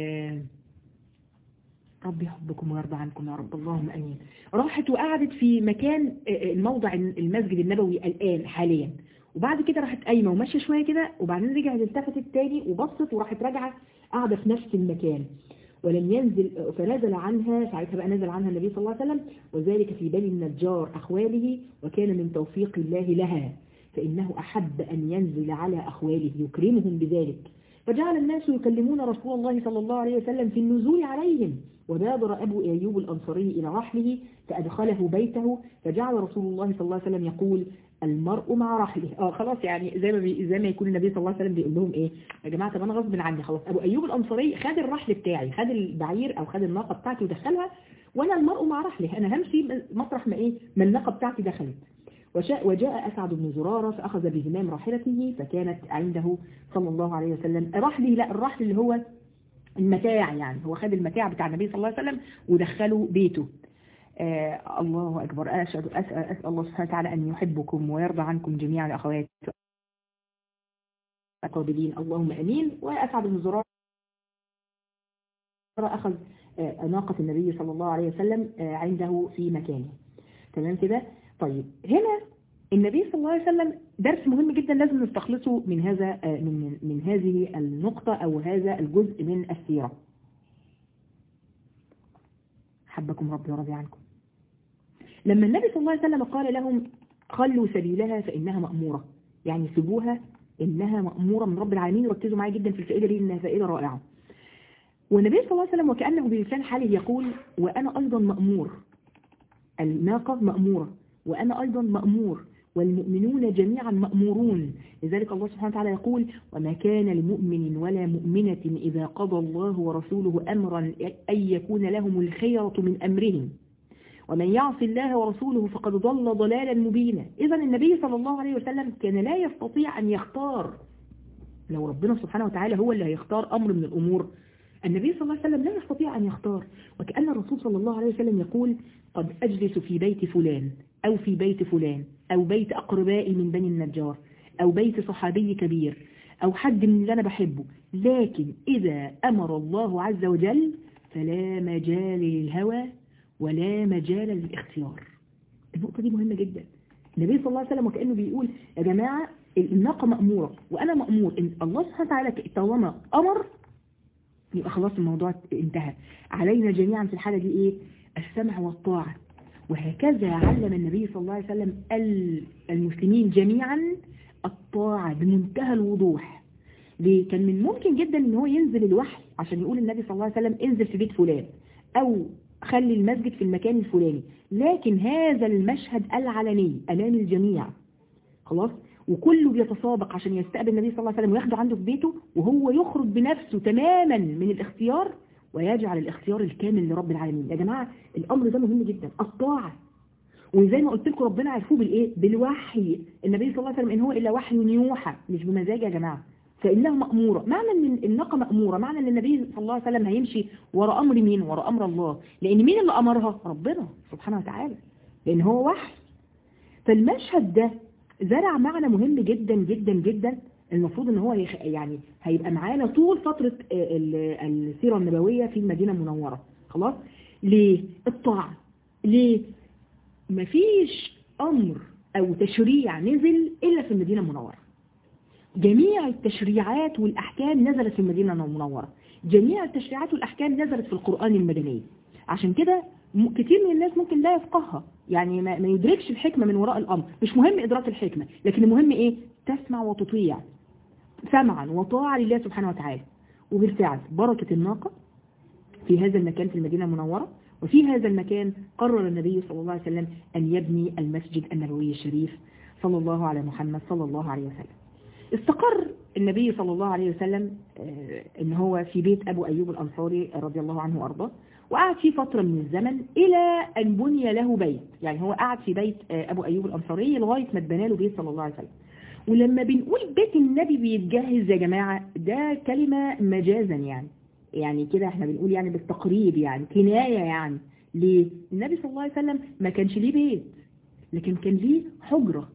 رب يحبكم ويرضى عنكم يا رب اللهم امين راحت وقعدت في مكان الموضع المسجد النبوي الآن حاليا وبعد كده راحت قايمه وماشيه شويه كده وبعدين رجعت التفتت تاني وبصت وراحت راجعه قاعده في نفس المكان ولم ينزل فنزل عنها ساعتها بقى نزل عنها النبي صلى الله عليه وسلم وذلك في بني النجار أخواله وكان من توفيق الله لها فإنه أحب أن ينزل على أخواله يكرمهم بذلك فجعل الناس يكلمون رسول الله صلى الله عليه وسلم في النزول عليهم وبادر أبو أيوب الأنصاري إلى رحله فأدخله بيته فجعل رسول الله صلى الله عليه وسلم يقول المرء مع رحله اه خلاص يعني زي ما بي زي ما يكون النبي صلى الله عليه وسلم بيقول لهم ايه يا جماعه طب انا غصب عني خلاص ابو ايوب الانصاري خد الرحل بتاعي خد البعير او خد الناقه بتاعتي ودخلها وانا المرء مع رحله انا همشي مطرح ما ايه ما الناقه بتاعتي دخلت وشاء وجاء أسعد بن زرارة فأخذ بزمام راحلته فكانت عنده صلى الله عليه وسلم رحلي لا الرحل اللي هو المتاع يعني هو خد المتاع بتاع النبي صلى الله عليه وسلم ودخله بيته آه الله أكبر أشهد أسأل, أسأل الله سبحانه وتعالى أن يحبكم ويرضى عنكم جميعا الأخوات القابلين اللهم أمين وأسعد بن زرارة أخذ آه ناقة النبي صلى الله عليه وسلم آه عنده في مكانه تمام كده طيب هنا النبي صلى الله عليه وسلم درس مهم جدا لازم نستخلصه من هذا من من هذه النقطة أو هذا الجزء من السيرة حبكم ربي ورضي عنكم لما النبي صلى الله عليه وسلم قال لهم خلوا سبيلها فإنها مأمورة يعني سيبوها انها مأمورة من رب العالمين وركزوا معايا جدا في الفائدة دي انها فائدة رائعة والنبي صلى الله عليه وسلم وكأنه بلسان حاله يقول وأنا أيضا مأمور الناقة مأمورة وأنا أيضا مأمور والمؤمنون جميعا مأمورون لذلك الله سبحانه وتعالى يقول وما كان لمؤمن ولا مؤمنة إذا قضى الله ورسوله أمرا أن يكون لهم الخيرة من أمرهم ومن يعص الله ورسوله فقد ضل ضلالا مبينا إذا النبي صلى الله عليه وسلم كان لا يستطيع أن يختار لو ربنا سبحانه وتعالى هو اللي هيختار أمر من الأمور النبي صلى الله عليه وسلم لا يستطيع أن يختار وكأن الرسول صلى الله عليه وسلم يقول قد أجلس في بيت فلان أو في بيت فلان أو بيت أقربائي من بني النجار أو بيت صحابي كبير أو حد من اللي أنا بحبه لكن إذا أمر الله عز وجل فلا مجال للهوى ولا مجال للاختيار النقطة دي مهمة جدا النبي صلى الله عليه وسلم وكأنه بيقول يا جماعة الناقة مأمورة وأنا مأمور إن الله سبحانه وتعالى طالما أمر يبقى خلاص الموضوع انتهى علينا جميعا في الحالة دي ايه السمع والطاعة وهكذا علم النبي صلى الله عليه وسلم المسلمين جميعا الطاعة بمنتهى الوضوح ليه كان من ممكن جدا ان هو ينزل الوحي عشان يقول النبي صلى الله عليه وسلم انزل في بيت فلان او خلي المسجد في المكان الفلاني لكن هذا المشهد العلني امام الجميع خلاص وكله بيتسابق عشان يستقبل النبي صلى الله عليه وسلم وياخده عنده في بيته وهو يخرج بنفسه تماما من الاختيار ويجعل الاختيار الكامل لرب العالمين يا جماعة الأمر ده مهم جدا الطاعة وزي ما قلت لكم ربنا عرفوه بالايه بالوحي النبي صلى الله عليه وسلم ان هو الا وحي يوحى مش بمزاج يا جماعه فانها ماموره معنى ان الناقه ماموره معنى ان النبي صلى الله عليه وسلم هيمشي ورا امر مين ورا امر الله لان مين اللي امرها ربنا سبحانه وتعالى لان هو وحي فالمشهد ده زرع معنى مهم جدا جدا جدا المفروض ان هو يعني هيبقى معانا طول فترة السيرة النبوية في المدينة المنورة خلاص ليه الطاعة ليه مفيش امر او تشريع نزل الا في المدينة المنورة جميع التشريعات والاحكام نزلت في المدينة المنورة جميع التشريعات والاحكام نزلت في القرآن المدني عشان كده كتير من الناس ممكن لا يفقهها يعني ما, ما يدركش الحكمة من وراء الأمر مش مهم إدراك الحكمة لكن المهم إيه تسمع وتطيع سمعا وطاعة لله سبحانه وتعالى وبالفعل بركة الناقة في هذا المكان في المدينة المنورة وفي هذا المكان قرر النبي صلى الله عليه وسلم أن يبني المسجد النبوي الشريف صلى الله على محمد صلى الله عليه وسلم استقر النبي صلى الله عليه وسلم ان هو في بيت ابو ايوب الانصاري رضي الله عنه وارضاه وقعد فيه فترة من الزمن الى ان بني له بيت يعني هو قعد في بيت ابو ايوب الانصاري لغاية ما اتبنى له بيت صلى الله عليه وسلم ولما بنقول بيت النبي بيتجهز يا جماعة ده كلمة مجازا يعني يعني كده احنا بنقول يعني بالتقريب يعني كناية يعني ليه النبي صلى الله عليه وسلم ما كانش ليه بيت لكن كان ليه حجرة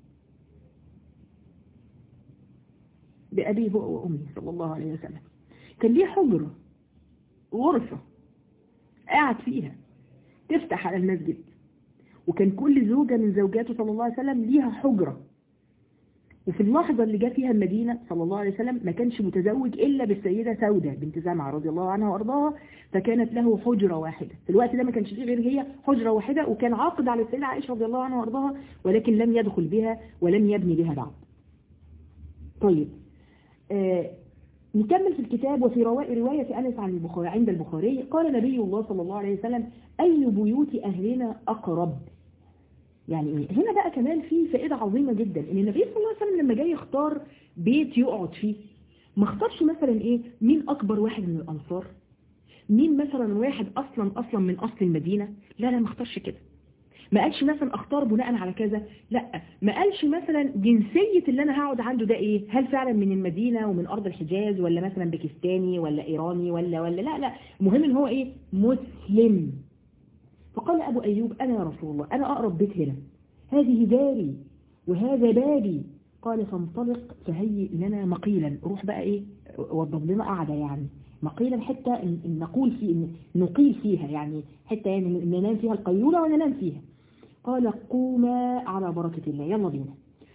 بأبيه وأمي صلى الله عليه وسلم كان ليه حجرة غرفة قاعد فيها تفتح على المسجد وكان كل زوجة من زوجاته صلى الله عليه وسلم ليها حجرة وفي اللحظة اللي جاء فيها المدينة صلى الله عليه وسلم ما كانش متزوج إلا بالسيدة سودة بنت زمعة رضي الله عنها وأرضاها فكانت له حجرة واحدة في الوقت ده ما كانش فيه غير هي حجرة واحدة وكان عاقد على السيدة عائشة رضي الله عنها وأرضاها ولكن لم يدخل بها ولم يبني بها بعد طيب آه نكمل في الكتاب وفي رواية أنس عن البخاري عند البخاري قال نبي الله صلى الله عليه وسلم أي بيوت أهلنا أقرب يعني ايه هنا بقى كمان في فائدة عظيمة جدا ان النبي صلى الله عليه وسلم لما جاي يختار بيت يقعد فيه ما اختارش مثلا ايه مين اكبر واحد من الانصار مين مثلا واحد اصلا اصلا من اصل المدينة لا لا ما اختارش كده ما قالش مثلا اختار بناء على كذا لا ما قالش مثلا جنسية اللي انا هقعد عنده ده ايه هل فعلا من المدينة ومن ارض الحجاز ولا مثلا باكستاني ولا ايراني ولا ولا لا لا المهم ان هو ايه مسلم فقال أبو أيوب أنا يا رسول الله أنا أقرب بيت هنا هذه داري وهذا بابي قال فانطلق فهيئ لنا مقيلا روح بقى إيه وضب لنا قعدة يعني مقيلا حتى إن نقول في نقيل فيها يعني حتى يعني ننام فيها القيلولة وننام فيها قال قوما على بركة الله يلا بينا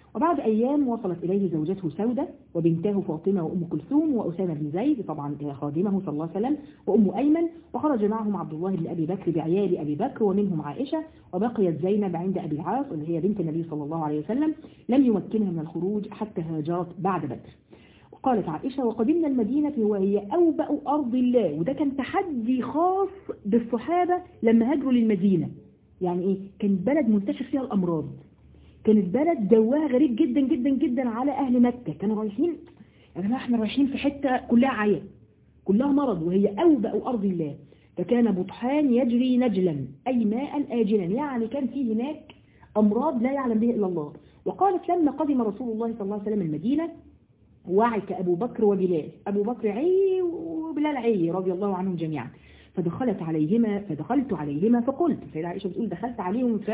وبعد أيام وصلت إليه زوجته سودة وبنتاه فاطمة وأم كلثوم وأسامة بن زيد طبعا خادمه صلى الله عليه وسلم وأم أيمن وخرج معهم عبد الله بن أبي بكر بعيال أبي بكر ومنهم عائشة وبقيت زينب عند أبي العاص اللي هي بنت النبي صلى الله عليه وسلم لم يمكنها من الخروج حتى هاجرت بعد بدر قالت عائشة وقدمنا المدينة وهي أوبأ أرض الله وده كان تحدي خاص بالصحابة لما هاجروا للمدينة يعني إيه كان بلد منتشر فيها الأمراض كانت بلد جواها غريب جدا جدا جدا على أهل مكة كانوا رايحين يا جماعة احنا رايحين في حتة كلها عيا كلها مرض وهي أوبأ أرض الله فكان بطحان يجري نجلا أي ماء آجلا يعني كان في هناك أمراض لا يعلم به إلا الله وقالت لما قدم رسول الله صلى الله عليه وسلم المدينة وعك أبو بكر وبلال أبو بكر عي وبلال عي رضي الله عنهم جميعا فدخلت عليهما فدخلت عليهما فقلت سيدة عائشة بتقول دخلت عليهم ف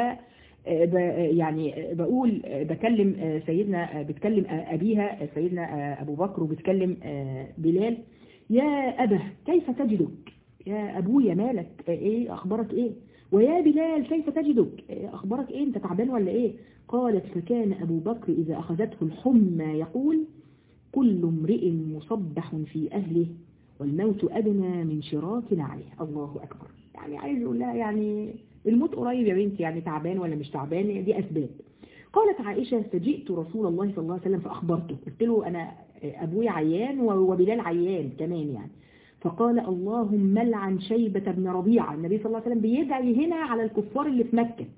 يعني بقول بكلم سيدنا بتكلم أبيها سيدنا أبو بكر وبتكلم بلال يا أبه كيف تجدك يا أبويا مالك إيه أخبارك إيه ويا بلال كيف تجدك أخبارك إيه أنت تعبان ولا إيه قالت فكان أبو بكر إذا أخذته الحمى يقول كل امرئ مصبح في أهله والموت أدنى من شراك عليه الله أكبر يعني عايز يقول لها يعني الموت قريب يا بنتي يعني تعبان ولا مش تعبان دي أسباب قالت عائشة فجئت رسول الله صلى الله عليه وسلم فأخبرته قلت له أنا أبوي عيان وبلال عيان كمان يعني فقال اللهم لعن شيبة بن ربيعة النبي صلى الله عليه وسلم بيدعي هنا على الكفار اللي في مكة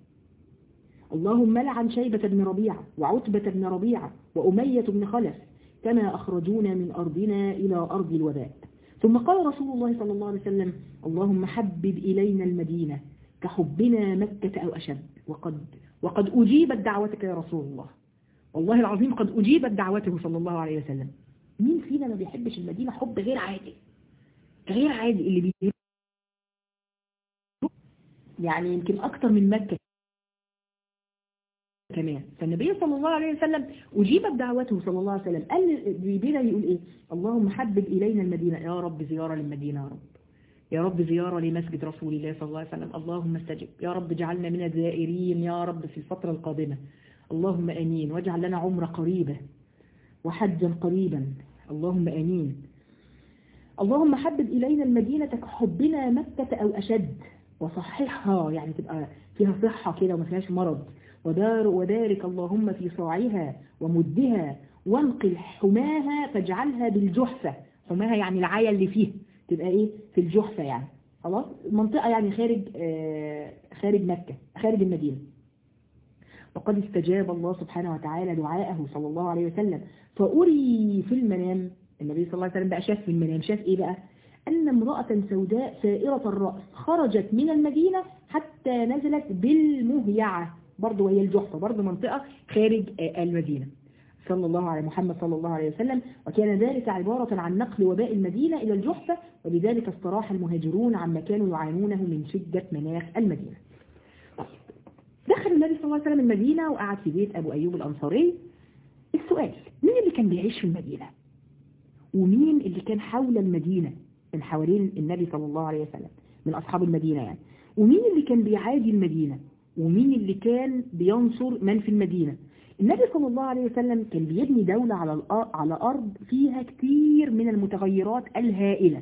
اللهم لعن شيبة بن ربيعة وعتبة بن ربيعة وأمية بن خلف كما أخرجونا من أرضنا إلى أرض الوباء ثم قال رسول الله صلى الله عليه وسلم اللهم حبب إلينا المدينة كحبنا مكة أو أشد وقد, وقد أجيبت دعوتك يا رسول الله والله العظيم قد أجيبت دعوته صلى الله عليه وسلم مين فينا ما بيحبش المدينة حب غير عادي غير عادي اللي بيحب يعني يمكن أكتر من مكة كمان فالنبي صلى الله عليه وسلم أجيبت دعوته صلى الله عليه وسلم قال بينا يقول إيه اللهم حبب إلينا المدينة يا رب زيارة للمدينة يا رب يا رب زيارة لمسجد رسول الله صلى الله عليه وسلم اللهم استجب يا رب اجعلنا من الزائرين يا رب في الفترة القادمة اللهم أمين واجعل لنا عمرة قريبة وحجا قريبا اللهم أمين اللهم حبب إلينا المدينة كحبنا مكة أو أشد وصححها يعني تبقى فيها صحة كده وما فيهاش مرض ودار وبارك اللهم في صاعها ومدها وانقل حماها فاجعلها بالجحفة حماها يعني العاية اللي فيها تبقى ايه في الجحفة يعني خلاص منطقة يعني خارج آه خارج مكة خارج المدينة وقد استجاب الله سبحانه وتعالى دعاءه صلى الله عليه وسلم فأري في المنام النبي صلى الله عليه وسلم بقى شاف في المنام شاف ايه بقى أن امرأة سوداء سائرة الرأس خرجت من المدينة حتى نزلت بالمهيعة برضه وهي الجحفة برضه منطقة خارج المدينة صلى الله على محمد صلى الله عليه وسلم وكان ذلك عبارة عن نقل وباء المدينة إلى الجحفة ولذلك استراح المهاجرون عما كانوا يعانونه من شدة مناخ المدينة دخل النبي صلى الله عليه وسلم المدينة وقعد في بيت أبو أيوب الأنصاري السؤال مين اللي كان بيعيش في المدينة ومين اللي كان حول المدينة من حوالين النبي صلى الله عليه وسلم من أصحاب المدينة يعني ومين اللي كان بيعادي المدينة ومين اللي كان بينصر من في المدينة النبي صلى الله عليه وسلم كان بيبني دولة على على أرض فيها كتير من المتغيرات الهائلة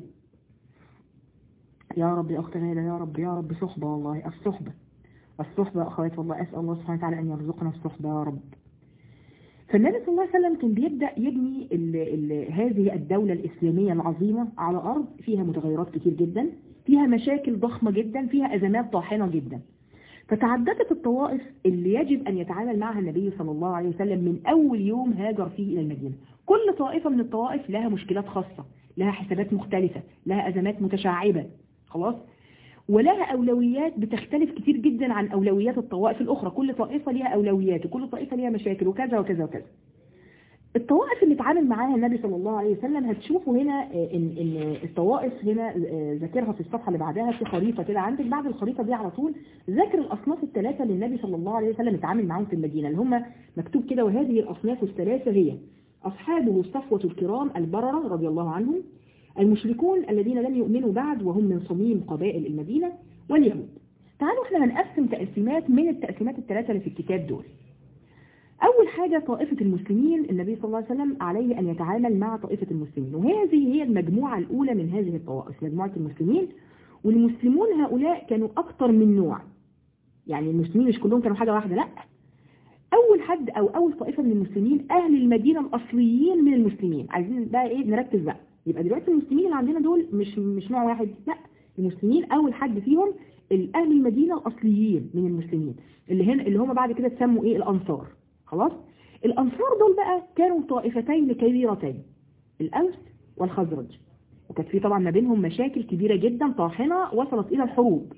يا رب يا أخت غالة يا رب يا رب صحبة والله الصحبة الصحبة أخوات والله أسأل الله سبحانه وتعالى أن يرزقنا الصحبة يا رب فالنبي صلى الله عليه وسلم كان بيبدأ يبني ال ال هذه الدولة الإسلامية العظيمة على أرض فيها متغيرات كتير جدا فيها مشاكل ضخمة جدا فيها أزمات طاحنة جدا فتعددت الطوائف اللي يجب أن يتعامل معها النبي صلى الله عليه وسلم من أول يوم هاجر فيه إلى المدينة كل طائفة من الطوائف لها مشكلات خاصة لها حسابات مختلفة لها أزمات متشعبة خلاص ولها أولويات بتختلف كتير جدا عن أولويات الطوائف الأخرى كل طائفة لها أولويات وكل طائفة لها مشاكل وكذا وكذا وكذا الطوائف اللي اتعامل معاها النبي صلى الله عليه وسلم هتشوفوا هنا ان ان الطوائف هنا ذاكرها في الصفحه اللي بعدها في خريطه كده عندك بعد الخريطه دي على طول ذاكر الاصناف الثلاثه اللي النبي صلى الله عليه وسلم اتعامل معاهم في المدينه اللي هم مكتوب كده وهذه الاصناف الثلاثه هي اصحابه الصفوه الكرام البرره رضي الله عنهم المشركون الذين لم يؤمنوا بعد وهم من صميم قبائل المدينه واليهود تعالوا احنا هنقسم تقسيمات من التقسيمات الثلاثه اللي في الكتاب دول أول حاجة طائفة المسلمين النبي صلى الله عليه وسلم عليه أن يتعامل مع طائفة المسلمين وهذه هي المجموعة الأولى من هذه الطوائف مجموعة المسلمين والمسلمون هؤلاء كانوا أكثر من نوع يعني المسلمين مش كلهم كانوا حاجة واحدة لا أول حد أو أول طائفة من المسلمين أهل المدينة الأصليين من المسلمين عايزين بقى إيه نركز بقى يبقى دلوقتي المسلمين اللي عندنا دول مش مش نوع واحد لا المسلمين أول حد فيهم الأهل المدينة الأصليين من المسلمين اللي هنا اللي هم بعد كده اتسموا إيه الأنصار خلاص الأنصار دول بقى كانوا طائفتين كبيرتين الأوس والخزرج وكانت في طبعا ما بينهم مشاكل كبيرة جدا طاحنة وصلت إلى الحروب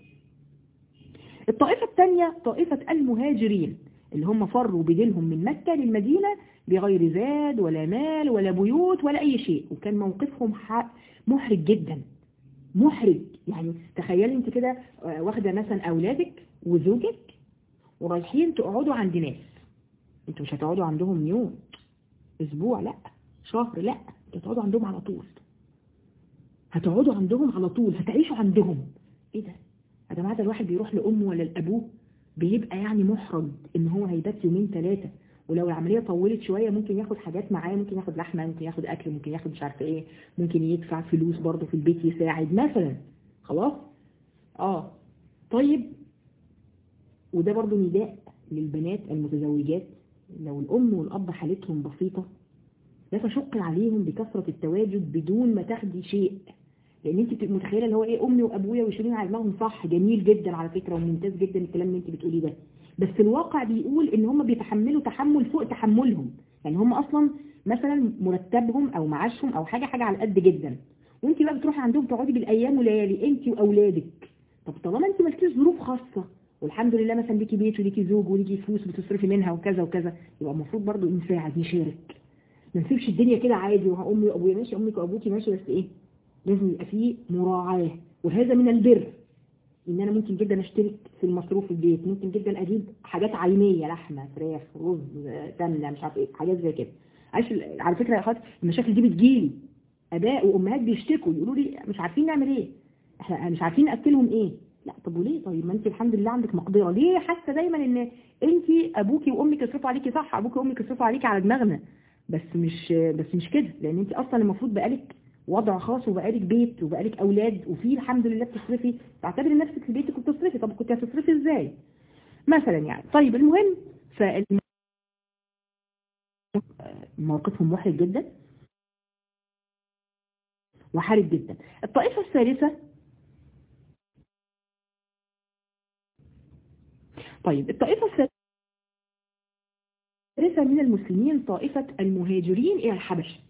الطائفة الثانية طائفة المهاجرين اللي هم فروا بدينهم من مكة للمدينة بغير زاد ولا مال ولا بيوت ولا أي شيء وكان موقفهم محرج جدا محرج يعني تخيلي انت كده واخدة مثلا أولادك وزوجك ورايحين تقعدوا عند ناس انتوا مش هتقعدوا عندهم يوم اسبوع لا شهر لا انتوا هتقعدوا عندهم على طول هتقعدوا عندهم على طول هتعيشوا عندهم ايه ده يا جماعه ده الواحد بيروح لامه ولا لابوه بيبقى يعني محرج ان هو هيبات يومين ثلاثه ولو العمليه طولت شويه ممكن ياخد حاجات معاه ممكن ياخد لحمه ممكن ياخد اكل ممكن ياخد مش عارفه ايه ممكن يدفع فلوس برضه في البيت يساعد مثلا خلاص اه طيب وده برضه نداء للبنات المتزوجات لو الأم والأب حالتهم بسيطة لا تشق عليهم بكثرة التواجد بدون ما تاخدي شيء لأن أنت بتبقي متخيلة اللي هو إيه أمي وأبويا ويشيلين على دماغهم صح جميل جدا على فكرة وممتاز جدا الكلام اللي أنت بتقوليه ده بس الواقع بيقول إن هم بيتحملوا تحمل فوق تحملهم يعني هم أصلا مثلا مرتبهم أو معاشهم أو حاجة حاجة على قد جدا وأنت بقى بتروحي عندهم تقعدي بالأيام وليالي أنت وأولادك طب طالما أنت مالكيش ظروف خاصة والحمد لله مثلا ليكي بيت وليكي زوج وليكي فلوس بتصرفي منها وكذا وكذا يبقى المفروض برضو نساعد نشارك ما نسيبش الدنيا كده عادي وامي وابويا ماشي امك وابوكي ماشي بس ايه لازم يبقى فيه مراعاه وهذا من البر ان انا ممكن جدا اشترك في المصروف في البيت ممكن جدا اجيب حاجات عينيه لحمه فراخ رز سمنه مش عارف ايه حاجات زي كده عايش على فكره يا اخوات المشاكل دي بتجيلي اباء وامهات بيشتكوا يقولوا لي مش عارفين نعمل ايه احنا مش عارفين ناكلهم ايه لا طب وليه طيب ما انت الحمد لله عندك مقدره ليه حاسه دايما ان انت ابوكي وامك يصرفوا عليكي صح ابوكي وامك يصرفوا عليكي على دماغنا بس مش بس مش كده لان انت اصلا المفروض بقالك وضع خاص وبقالك بيت وبقالك اولاد وفي الحمد لله بتصرفي تعتبري نفسك في بيتك وبتصرفي طب كنت هتصرفي ازاي مثلا يعني طيب المهم ف موقفهم محرج جدا وحرج جدا الطائفه الثالثه طيب الطائفة الثالثة من المسلمين طائفة المهاجرين إلى الحبشة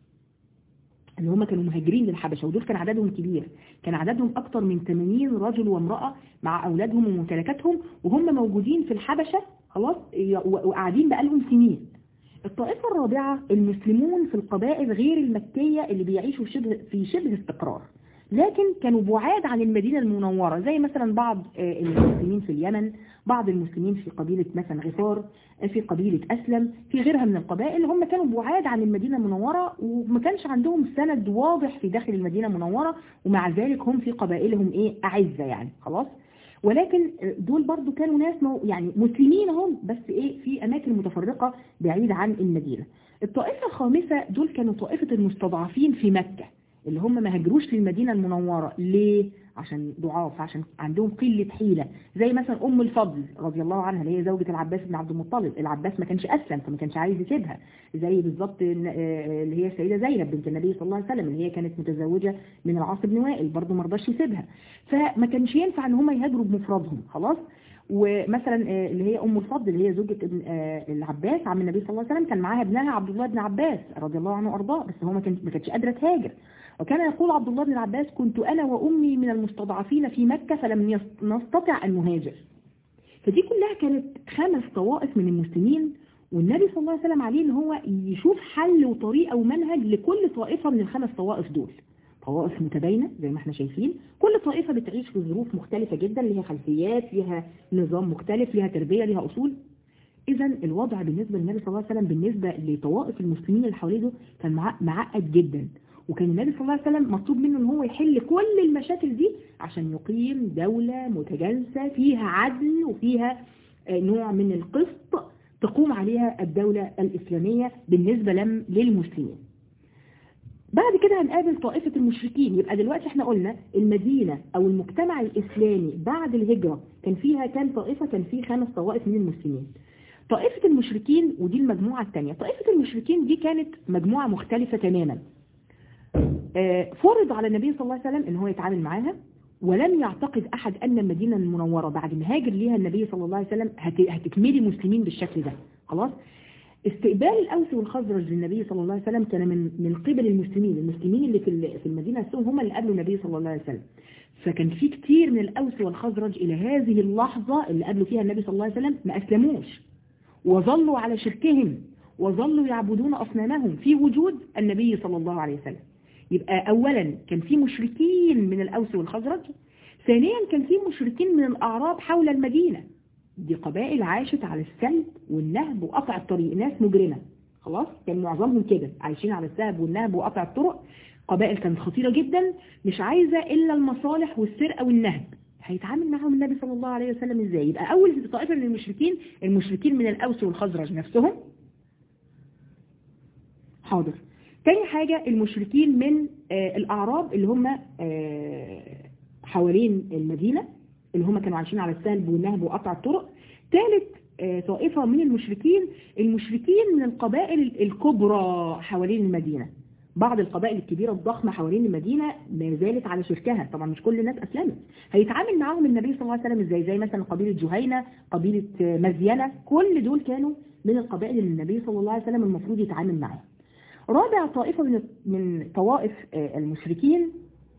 اللي هم كانوا مهاجرين للحبشة ودول كان عددهم كبير كان عددهم أكثر من 80 رجل وامرأة مع أولادهم وممتلكاتهم وهم موجودين في الحبشة خلاص وقاعدين بقالهم سنين الطائفة الرابعة المسلمون في القبائل غير المكية اللي بيعيشوا شبه في شبه استقرار لكن كانوا بعاد عن المدينة المنورة زي مثلا بعض المسلمين في اليمن بعض المسلمين في قبيلة مثلا غفار في قبيلة أسلم في غيرها من القبائل هم كانوا بعاد عن المدينة المنورة وما كانش عندهم سند واضح في داخل المدينة المنورة ومع ذلك هم في قبائلهم إيه أعزة يعني خلاص ولكن دول برضو كانوا ناس يعني مسلمين هم بس إيه في أماكن متفرقة بعيد عن المدينة الطائفة الخامسة دول كانوا طائفة المستضعفين في مكة اللي هم ما هاجروش للمدينة المنورة ليه؟ عشان ضعاف عشان عندهم قلة حيلة زي مثلا أم الفضل رضي الله عنها اللي هي زوجة العباس بن عبد المطلب العباس ما كانش أسلم فما كانش عايز يسيبها زي بالظبط اللي هي السيدة زينب بنت النبي صلى الله عليه وسلم اللي هي كانت متزوجة من العاص بن وائل برضه ما رضاش يسيبها فما كانش ينفع ان هم يهاجروا بمفردهم خلاص ومثلا اللي هي ام الفضل اللي هي زوجة العباس عم النبي صلى الله عليه وسلم كان معاها ابنها عبد الله بن عباس رضي الله عنه وارضاه بس هو ما كانتش قادرة تهاجر وكان يقول عبد الله بن العباس كنت أنا وأمي من المستضعفين في مكة فلم نستطع أن نهاجر فدي كلها كانت خمس طوائف من المسلمين والنبي صلى الله عليه وسلم عليه ان هو يشوف حل وطريقة ومنهج لكل طائفة من الخمس طوائف دول طوائف متباينة زي ما احنا شايفين كل طائفة بتعيش في ظروف مختلفة جدا ليها خلفيات ليها نظام مختلف ليها تربية ليها أصول إذا الوضع بالنسبة للنبي صلى الله عليه وسلم بالنسبة لطوائف المسلمين اللي حواليه دول كان معقد جدا وكان النبي صلى الله عليه وسلم مطلوب منه ان هو يحل كل المشاكل دي عشان يقيم دولة متجانسة فيها عدل وفيها نوع من القسط تقوم عليها الدولة الإسلامية بالنسبة لم للمسلمين بعد كده هنقابل طائفة المشركين يبقى دلوقتي احنا قلنا المدينة او المجتمع الاسلامي بعد الهجرة كان فيها كام طائفة كان فيه خمس طوائف من المسلمين طائفة المشركين ودي المجموعة الثانية طائفة المشركين دي كانت مجموعة مختلفة تماما آه، فرض على النبي صلى الله عليه وسلم ان هو يتعامل معاها ولم يعتقد احد ان المدينة المنورة بعد ما هاجر ليها النبي صلى الله عليه وسلم هت- هتكملي مسلمين بالشكل ده خلاص استقبال الأوس والخزرج للنبي صلى الله عليه وسلم كان من من قبل المسلمين المسلمين اللي في ال- في المدينة نفسهم هم اللي قابلوا النبي صلى الله عليه وسلم فكان في كتير من الأوس والخزرج إلى هذه اللحظة اللي قابلوا فيها النبي صلى الله عليه وسلم ما أسلموش وظلوا على شركهم وظلوا يعبدون أصنامهم في وجود النبي صلى الله عليه وسلم يبقى أولا كان في مشركين من الأوس والخزرج ثانيا كان في مشركين من الأعراب حول المدينة دي قبائل عاشت على السلب والنهب وقطع الطريق ناس مجرمة خلاص كان معظمهم كده عايشين على السلب والنهب وقطع الطرق قبائل كانت خطيرة جدا مش عايزة إلا المصالح والسرقة والنهب هيتعامل معهم النبي صلى الله عليه وسلم ازاي يبقى أول طائفة من المشركين المشركين من الأوس والخزرج نفسهم حاضر تاني حاجة المشركين من آه الأعراب اللي هم آه حوالين المدينة اللي هم كانوا عايشين على السلب والنهب وقطع الطرق ثالث آه طائفة من المشركين المشركين من القبائل الكبرى حوالين المدينة بعض القبائل الكبيرة الضخمة حوالين المدينة ما زالت على شركها طبعا مش كل الناس أسلمت هيتعامل معاهم النبي صلى الله عليه وسلم ازاي زي مثلا قبيلة جهينة قبيلة مزينة كل دول كانوا من القبائل اللي النبي صلى الله عليه وسلم المفروض يتعامل معاها رابع طائفة من من طوائف المشركين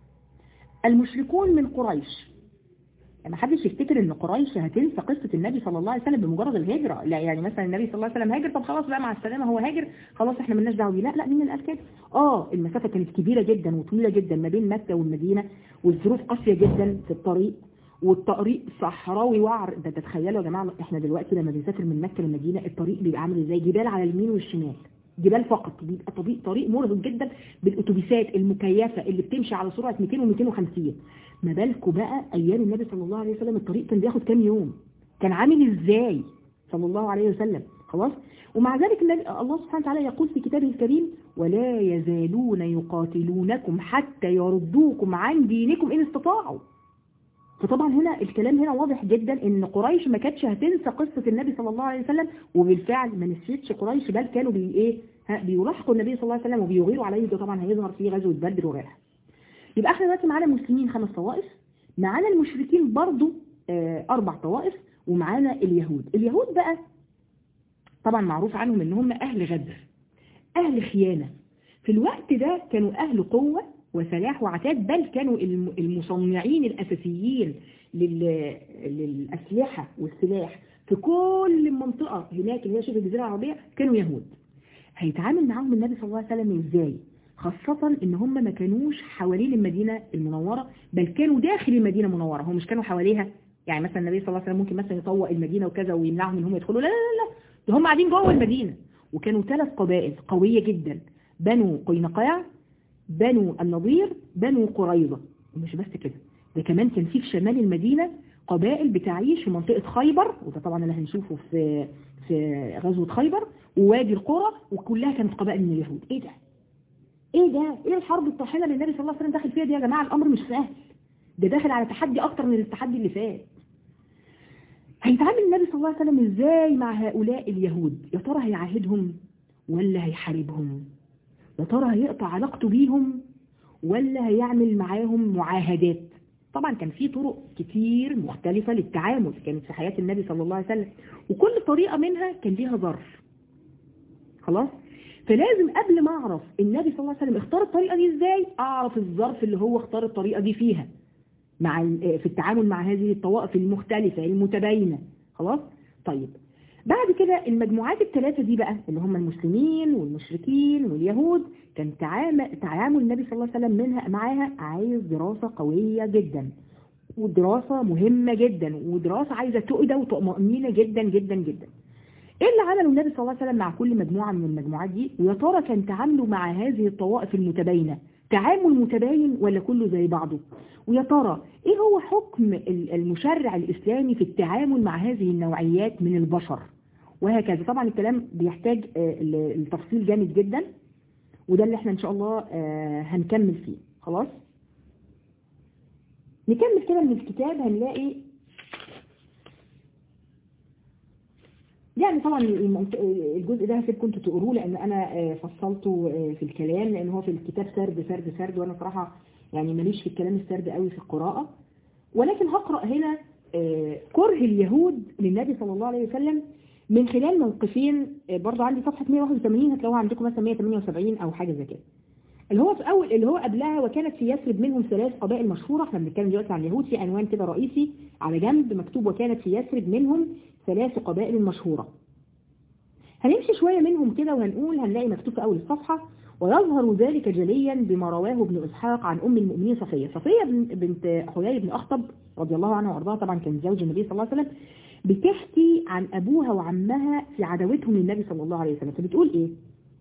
المشركون من قريش ما حدش يفتكر ان قريش هتنسى قصة النبي صلى الله عليه وسلم بمجرد الهجرة لا يعني مثلا النبي صلى الله عليه وسلم هاجر طب خلاص بقى مع السلامة هو هاجر خلاص احنا ملناش دعوه بيه لا لا مين اللي قال كده اه المسافة كانت كبيرة جدا وطويلة جدا ما بين مكة والمدينة والظروف قاسية جدا في الطريق والطريق صحراوي وعر ده تتخيلوا يا جماعة احنا دلوقتي لما بنسافر من مكة للمدينة الطريق بيبقى عامل ازاي جبال على اليمين والشمال جبال فقط بيبقى طريق طريق مرهق جدا بالاتوبيسات المكيفة اللي بتمشي على سرعة 200 و250 ما بالكم بقى ايام النبي صلى الله عليه وسلم الطريق كان بياخد كام يوم كان عامل ازاي صلى الله عليه وسلم خلاص ومع ذلك النبي الله سبحانه وتعالى يقول في كتابه الكريم ولا يزالون يقاتلونكم حتى يردوكم عن دينكم ان استطاعوا فطبعا هنا الكلام هنا واضح جدا ان قريش ما كانتش هتنسى قصة النبي صلى الله عليه وسلم وبالفعل ما نسيتش قريش بل كانوا بي ايه بيلاحقوا النبي صلى الله عليه وسلم وبيغيروا عليه ده طبعا هيظهر في غزوة بدر وغيرها يبقى احنا دلوقتي معانا مسلمين خمس طوائف معانا المشركين برضو اه اربع طوائف ومعانا اليهود اليهود بقى طبعا معروف عنهم ان هم اهل غدر اهل خيانة في الوقت ده كانوا اهل قوة وسلاح وعتاد بل كانوا المصنعين الاساسيين للاسلحة والسلاح في كل منطقة هناك اللي هي شبه الجزيرة العربية كانوا يهود هيتعامل معاهم النبي صلى الله عليه وسلم ازاي خاصة ان هم ما كانوش حوالين المدينة المنورة بل كانوا داخل المدينة المنورة هم مش كانوا حواليها يعني مثلا النبي صلى الله عليه وسلم ممكن مثلا يطوق المدينة وكذا ويمنعهم ان هم يدخلوا لا لا لا, لا. ده هم قاعدين جوه المدينة وكانوا ثلاث قبائل قوية جدا بنو قينقاع بنو النضير بنو قريظة ومش بس كده ده كمان كان في في شمال المدينة قبائل بتعيش في منطقة خيبر وده طبعا اللي هنشوفه في في غزوة خيبر ووادي القرى وكلها كانت قبائل من اليهود ايه ده ايه ده ايه الحرب الطاحنه اللي النبي صلى الله عليه وسلم داخل فيها دي يا جماعه الامر مش سهل ده داخل على تحدي اكتر من التحدي اللي فات هيتعامل النبي صلى الله عليه وسلم ازاي مع هؤلاء اليهود يا ترى هيعاهدهم ولا هيحاربهم يا ترى هيقطع علاقته بيهم ولا هيعمل معاهم معاهدات طبعا كان في طرق كتير مختلفة للتعامل كانت في حياة النبي صلى الله عليه وسلم وكل طريقة منها كان ليها ظرف خلاص فلازم قبل ما اعرف النبي صلى الله عليه وسلم اختار الطريقة دي ازاي اعرف الظرف اللي هو اختار الطريقة دي فيها مع في التعامل مع هذه الطوائف المختلفة المتباينة خلاص طيب بعد كده المجموعات الثلاثة دي بقى اللي هم المسلمين والمشركين واليهود كان تعامل النبي صلى الله عليه وسلم منها معاها عايز دراسة قوية جدا ودراسة مهمة جدا ودراسة عايزة تؤدى وطمأنينة جدا جدا جدا ايه اللي عمله النبي صلى الله عليه وسلم مع كل مجموعة من المجموعات دي ويا ترى كان تعامله مع هذه الطوائف المتباينة تعامل متباين ولا كله زي بعضه ويا ترى ايه هو حكم المشرع الاسلامي في التعامل مع هذه النوعيات من البشر وهكذا طبعا الكلام بيحتاج آه، ل- لتفصيل جامد جدا وده اللي احنا ان شاء الله آه، هنكمل فيه خلاص نكمل كده من الكتاب هنلاقي يعني طبعا المنط- الجزء ده هسيبكم انتوا تقروه لان انا آه، فصلته آه، في الكلام لان هو في الكتاب سرد سرد سرد وانا صراحه يعني ماليش في الكلام السرد قوي في القراءه ولكن هقرا هنا آه، كره اليهود للنبي صلى الله عليه وسلم من خلال موقفين آه، برضو عندي صفحه 181 هتلاقوها عندكم مثلا 178 او حاجه زي كده اللي هو في اول اللي هو قبلها وكانت في يثرب منهم ثلاث قبائل مشهوره احنا بنتكلم دلوقتي عن اليهود في عنوان كده رئيسي على جنب مكتوب وكانت في يثرب منهم ثلاث قبائل مشهوره هنمشي شويه منهم كده وهنقول هنلاقي مكتوب في اول الصفحه ويظهر ذلك جليا بما رواه ابن اسحاق عن ام المؤمنين صفيه صفيه بن- بنت حيي بن اخطب رضي الله عنها وارضاها طبعا كان زوج النبي صلى الله عليه وسلم بتحكي عن ابوها وعمها في عداوتهم للنبي صلى الله عليه وسلم فبتقول ايه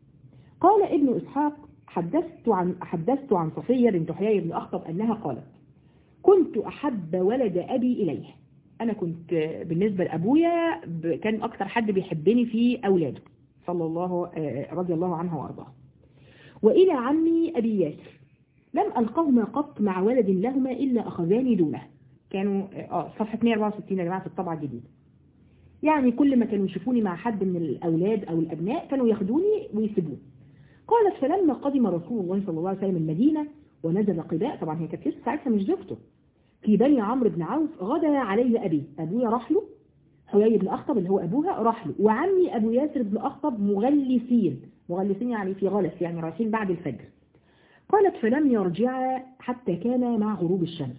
قال ابن اسحاق حدثت عن حدثت عن صفيه بنت حيي بن اخطب انها قالت كنت احب ولد ابي اليه انا كنت بالنسبه لابويا ب- كان اكتر حد بيحبني في اولاده صلى الله آه، رضي الله عنه وارضاه والى عمي ابي ياسر لم القهما قط مع ولد لهما الا اخذاني دونه كانوا اه صفحه 164 يا جماعه في الطبعه الجديده يعني كل ما كانوا يشوفوني مع حد من الاولاد او الابناء كانوا ياخدوني ويسيبوني قالت فلما قدم رسول الله صلى الله عليه وسلم المدينه ونزل قباء طبعا هي كانت لسه ساعتها مش زوجته في بني عمرو بن عوف غدا عليه أبي أبويا راح له حيي بن أخطب اللي هو أبوها راح له وعمي أبو ياسر بن أخطب مغلسين مغلسين يعني في غلس يعني رايحين بعد الفجر قالت فلم يرجعا حتى كان مع غروب الشمس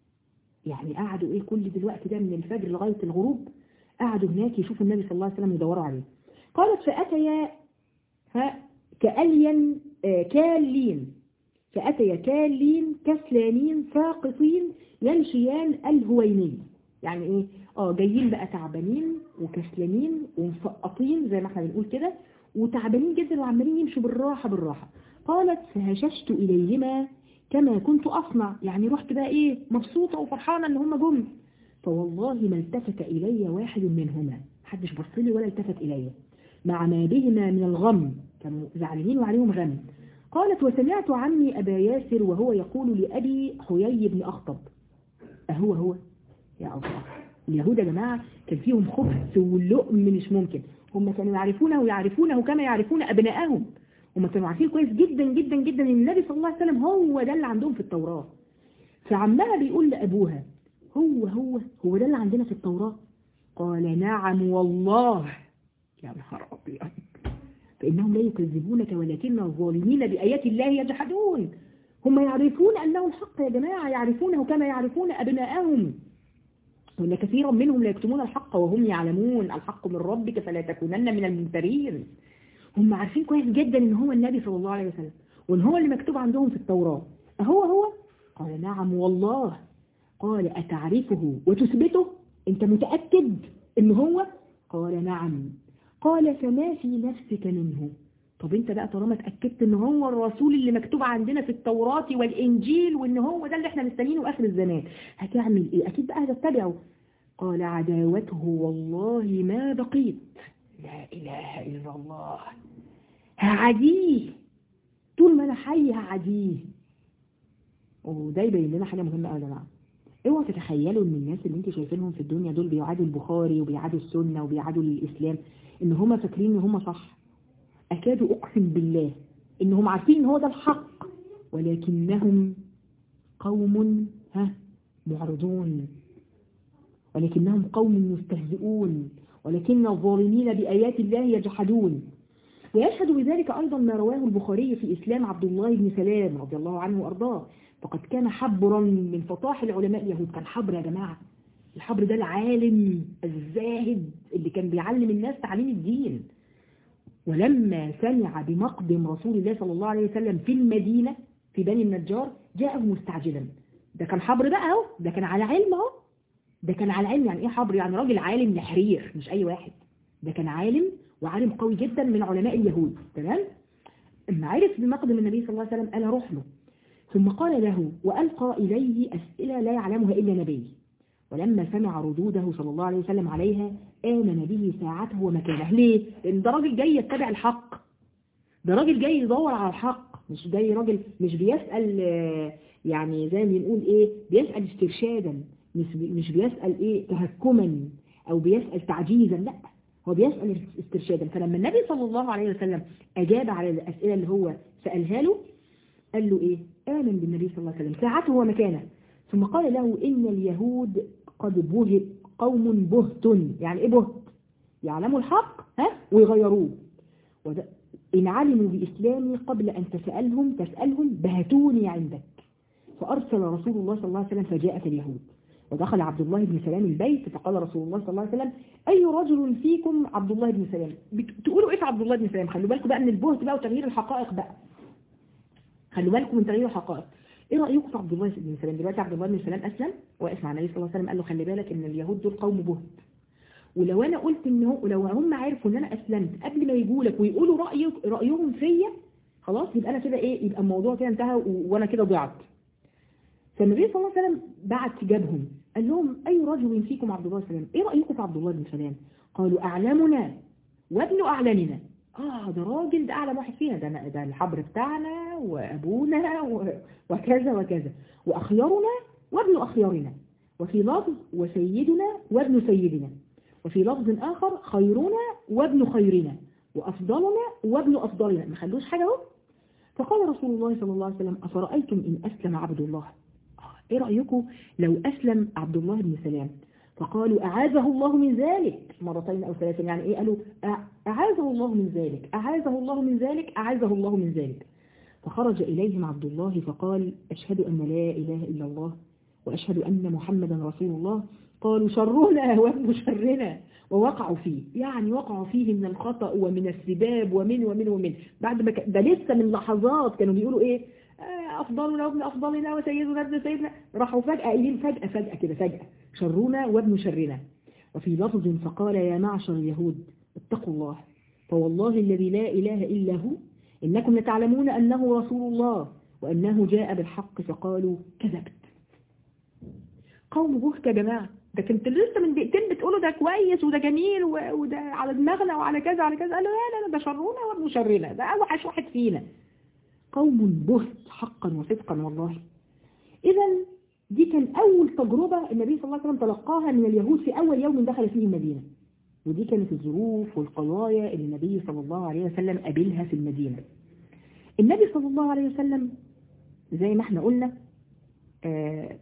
يعني قعدوا ايه كل دلوقتي ده من الفجر لغاية الغروب قعدوا هناك يشوفوا النبي صلى الله عليه وسلم يدوروا عليه قالت فأتيا ها كألين آه كالين فأتيا كالين كسلانين ساقطين يمشيان الهوينين يعني ايه اه جايين بقى تعبانين وكسلانين ومسقطين زي ما احنا بنقول كده وتعبانين جدا وعمالين يمشوا بالراحة بالراحة قالت فهششت إليهما كما كنت أصنع يعني رحت بقى ايه مبسوطة وفرحانة ان هم جم فوالله ما التفت إلي واحد منهما محدش بص لي ولا التفت إلي مع ما بهما من الغم كانوا زعلانين وعليهم غم قالت وسمعت عمي أبا ياسر وهو يقول لأبي حيي بن أخطب أهو هو يا الله اليهود يا جماعة كان فيهم خبث ولؤم مش ممكن هم كانوا يعرفونه ويعرفونه كما يعرفون أبنائهم هم كانوا عارفين كويس جدا جدا جدا ان النبي صلى الله عليه وسلم هو ده اللي عندهم في التوراة فعمها بيقول لأبوها هو هو هو ده اللي عندنا في التوراة قال نعم والله يا نهار أبيض فإنهم لا يكذبونك ولكن الظالمين بآيات الله يجحدون هم يعرفون أنه الحق يا جماعة يعرفونه كما يعرفون أبناءهم وإن كثيرا منهم لا يكتمون الحق وهم يعلمون الحق من ربك فلا تكونن من الممترين هم عارفين كويس جدا ان هو النبي صلى الله عليه وسلم وان هو اللي مكتوب عندهم في التوراة أهو هو قال نعم والله قال أتعرفه وتثبته انت متأكد ان هو قال نعم قال فما في نفسك منه طب انت بقى طالما اتأكدت ان هو الرسول اللي مكتوب عندنا في التوراة والانجيل وان هو ده اللي احنا مستنينه اخر الزمان هتعمل ايه اكيد بقى هتتبعه قال عداوته والله ما بقيت لا اله الا الله هعديه طول ما انا حي هعديه وده يبين لنا حاجة مهمة قوي يا جماعه اوعوا تتخيلوا ان الناس اللي انتوا شايفينهم في الدنيا دول بيعادوا البخاري وبيعادوا السنة وبيعادوا الاسلام ان هم فاكرين ان هم صح اكاد اقسم بالله انهم عارفين ان هو ده الحق ولكنهم قوم ها معرضون ولكنهم قوم مستهزئون ولكن الظالمين بآيات الله يجحدون ويشهد بذلك أيضا ما رواه البخاري في إسلام عبد الله بن سلام رضي الله عنه وأرضاه فقد كان حبرا من فطاح العلماء اليهود كان حبر يا جماعة الحبر ده العالم الزاهد اللي كان بيعلم الناس تعليم الدين ولما سمع بمقدم رسول الله صلى الله عليه وسلم في المدينة في بني النجار جاءه مستعجلا ده كان حبر بقى اهو ده كان على علم اهو ده كان على علم يعني ايه حبر يعني راجل عالم نحرير مش اي واحد ده كان عالم وعالم قوي جدا من علماء اليهود تمام اما عرف بمقدم النبي صلى الله عليه وسلم قال روح له ثم قال له وألقى إليه أسئلة لا يعلمها إلا نبي ولما سمع ردوده صلى الله عليه وسلم عليها آمن به ساعته ومكانه ليه؟ لأن ده راجل جاي يتبع الحق ده راجل جاي يدور على الحق مش جاي راجل مش بيسأل آه، يعني زي ما بنقول ايه بيسأل استرشادا مش بي- مش بيسأل ايه تهكما او بيسأل تعجيزا لا هو بيسأل استرشادا فلما النبي صلى الله عليه وسلم أجاب على الأسئلة اللي هو سألها له قال له ايه آمن بالنبي صلى الله عليه وسلم ساعته ومكانه ثم قال له إن اليهود قد بهت قوم بهت يعني ايه بهت يعلموا الحق ها ويغيروه وده إن علموا بإسلامي قبل أن تسألهم تسألهم بهتوني عندك فأرسل رسول الله صلى الله عليه وسلم فجاءت اليهود ودخل عبد الله بن سلام البيت فقال رسول الله صلى الله عليه وسلم أي رجل فيكم عبد الله بن سلام بت- تقولوا إيه في عبد الله بن سلام خلوا بالكم بقى من البهت بقى وتغيير الحقائق بقى خلوا بالكم من تغيير الحقائق ايه رأيكم في عبد الله بن سلام دلوقتي عبد الله بن سلام أسلم واقف مع النبي صلى الله عليه وسلم قال له خلي بالك إن اليهود دول قوم بهت ولو انا قلت ان هو لو هم عرفوا ان انا اسلمت قبل ما يجوا لك ويقولوا رايك رايهم فيا خلاص يبقى انا كده ايه يبقى الموضوع كده انتهى و- وانا كده ضعت فالنبي صلى الله عليه وسلم بعت جابهم قال لهم اي رجل فيكم عبد الله بن سلام ايه رايكم في عبد الله بن سلام قالوا اعلمنا وابن اعلمنا اه ده راجل ده اعلم واحد فينا ده ده الحبر بتاعنا وابونا و- وكذا وكذا واخيرنا وابن اخيرنا وفي لفظ وسيدنا وابن سيدنا وفي لفظ آخر خيرنا وابن خيرنا وأفضلنا وابن أفضلنا ما خلوش حاجة اهو فقال رسول الله صلى الله عليه وسلم أفرأيتم إن أسلم عبد الله آه، إيه رأيكم لو أسلم عبد الله بن سلام فقالوا أعاذه الله من ذلك مرتين أو ثلاثة يعني إيه قالوا أع- أعاذه الله من ذلك أعاذه الله من ذلك أعاذه الله من ذلك فخرج إليهم عبد الله فقال أشهد أن لا إله إلا الله وأشهد أن محمدا رسول الله قالوا شرنا وابن شرنا ووقعوا فيه يعني وقعوا فيه من الخطأ ومن السباب ومن ومن ومن بعد ما ك... ده لسه من لحظات كانوا بيقولوا ايه آه، أفضلنا وابن أفضلنا وسيدنا ابن سيدنا راحوا فجأة قايلين فجأة فجأة كده فجأة شرنا وابن شرنا وفي لفظ فقال يا معشر اليهود اتقوا الله فوالله الذي لا إله إلا هو إنكم لتعلمون أنه رسول الله وأنه جاء بالحق فقالوا كذبت قوم بهت يا جماعة ده كنت لسه من دقيقتين بتقولوا ده كويس وده جميل و- وده على دماغنا وعلى كذا وعلى كذا قالوا لا لا لا ده شرونا وابن شرنا ده اوحش واحد فينا قوم بهت حقا وصدقا والله اذا دي كان اول تجربة النبي صلى الله عليه وسلم تلقاها من اليهود في اول يوم دخل فيه المدينة ودي كانت الظروف والقضايا اللي النبي صلى الله عليه وسلم قابلها في المدينة النبي صلى الله عليه وسلم زي ما احنا قلنا آه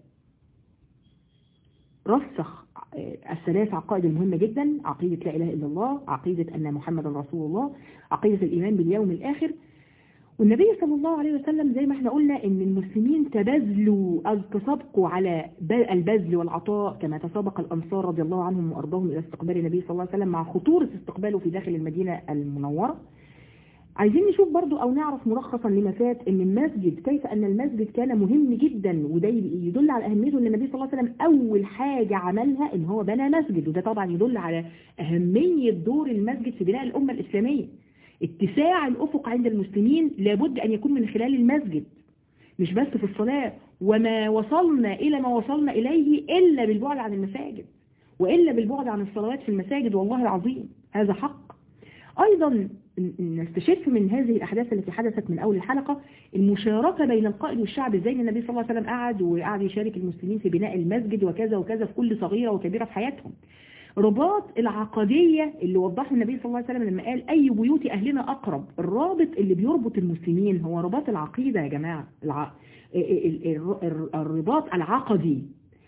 رسخ آه، الثلاث عقائد المهمة جدا عقيدة لا إله إلا الله عقيدة أن محمد رسول الله عقيدة الإيمان باليوم الآخر والنبي صلى الله عليه وسلم زي ما احنا قلنا ان المسلمين تبذلوا أو تسابقوا على ب- البذل والعطاء كما تسابق الأنصار رضي الله عنهم وأرضاهم إلى استقبال النبي صلى الله عليه وسلم مع خطورة استقباله في داخل المدينة المنورة عايزين نشوف برضو او نعرف ملخصا لما فات ان المسجد كيف ان المسجد كان مهم جدا وده يدل على اهميته ان النبي صلى الله عليه وسلم اول حاجة عملها ان هو بنى مسجد وده طبعا يدل على اهمية دور المسجد في بناء الامة الاسلامية اتساع الافق عند المسلمين لابد ان يكون من خلال المسجد مش بس في الصلاة وما وصلنا الى ما وصلنا اليه الا بالبعد عن المساجد والا بالبعد عن الصلوات في المساجد والله العظيم هذا حق ايضا نستشف من هذه الأحداث التي حدثت من أول الحلقة المشاركة بين القائد والشعب ازاي إن النبي صلى الله عليه وسلم قعد وقعد يشارك المسلمين في بناء المسجد وكذا وكذا في كل صغيرة وكبيرة في حياتهم رباط العقدية اللي وضحه النبي صلى الله عليه وسلم لما قال أي بيوت أهلنا أقرب الرابط اللي بيربط المسلمين هو رباط العقيدة يا جماعة الع... ال- ال- ال- الرباط العقدي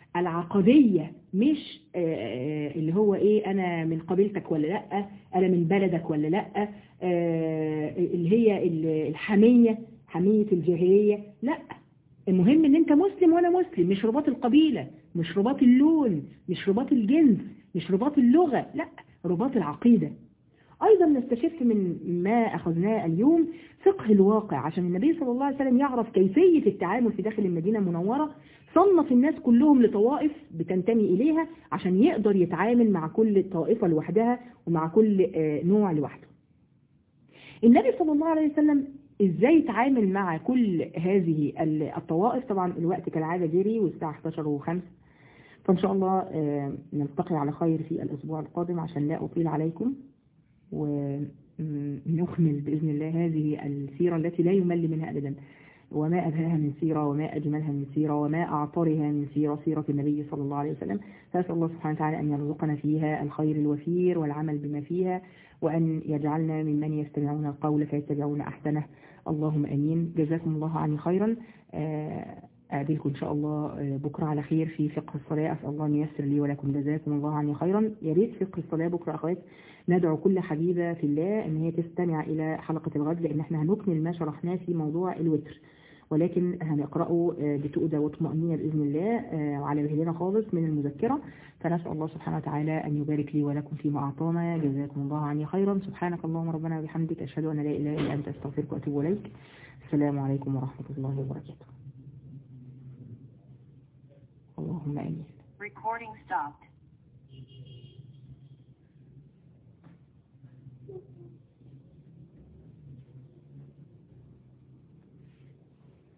العقدية مش آه، اللي هو ايه انا من قبيلتك ولا لا انا من بلدك ولا لا آه، اللي هي ال- الحمية حمية الجاهلية لا المهم ان انت مسلم وانا مسلم مش رباط القبيلة مش رباط اللون مش رباط الجنس مش رباط اللغة لا رباط العقيدة ايضا نستشف من ما اخذناه اليوم فقه الواقع عشان النبي صلى الله عليه وسلم يعرف كيفية التعامل في داخل المدينة المنورة صنف الناس كلهم لطوائف بتنتمي إليها عشان يقدر يتعامل مع كل طائفة لوحدها ومع كل آه، نوع لوحده النبي صلى الله عليه وسلم ازاي يتعامل مع كل هذه ال- الطوائف طبعا الوقت كالعادة جري والساعة 11 و5 فإن شاء الله آه، نلتقي على خير في الأسبوع القادم عشان لا أطيل عليكم ونكمل بإذن الله هذه السيرة التي لا يمل منها أبدا وما أبهاها من سيرة وما أجملها من سيرة وما أعطرها من سيرة سيرة النبي صلى الله عليه وسلم فأسأل الله سبحانه وتعالى أن يرزقنا فيها الخير الوفير والعمل بما فيها وأن يجعلنا ممن يستمعون القول فيتبعون أحسنه اللهم أمين جزاكم الله عني خيرا آه، أقابلكم إن شاء الله آه، بكرة على خير في فقه الصلاة أسأل الله أن ييسر لي ولكم جزاكم الله عني خيرا يا ريت فقه الصلاة بكرة أخوات ندعو كل حبيبة في الله أن هي تستمع إلى حلقة الغد لأن احنا هنكمل ما شرحناه في موضوع الوتر ولكن هنقرأه آه، بتؤدى وطمأنينة بإذن الله آه، وعلى مهلنا خالص من المذكرة فنسأل الله سبحانه وتعالى أن يبارك لي ولكم فيما أعطانا جزاكم الله عني خيرا سبحانك اللهم ربنا وبحمدك أشهد أن لا إله إلا أنت أستغفرك وأتوب إليك السلام عليكم ورحمة الله وبركاته اللهم آمين Recording stopped.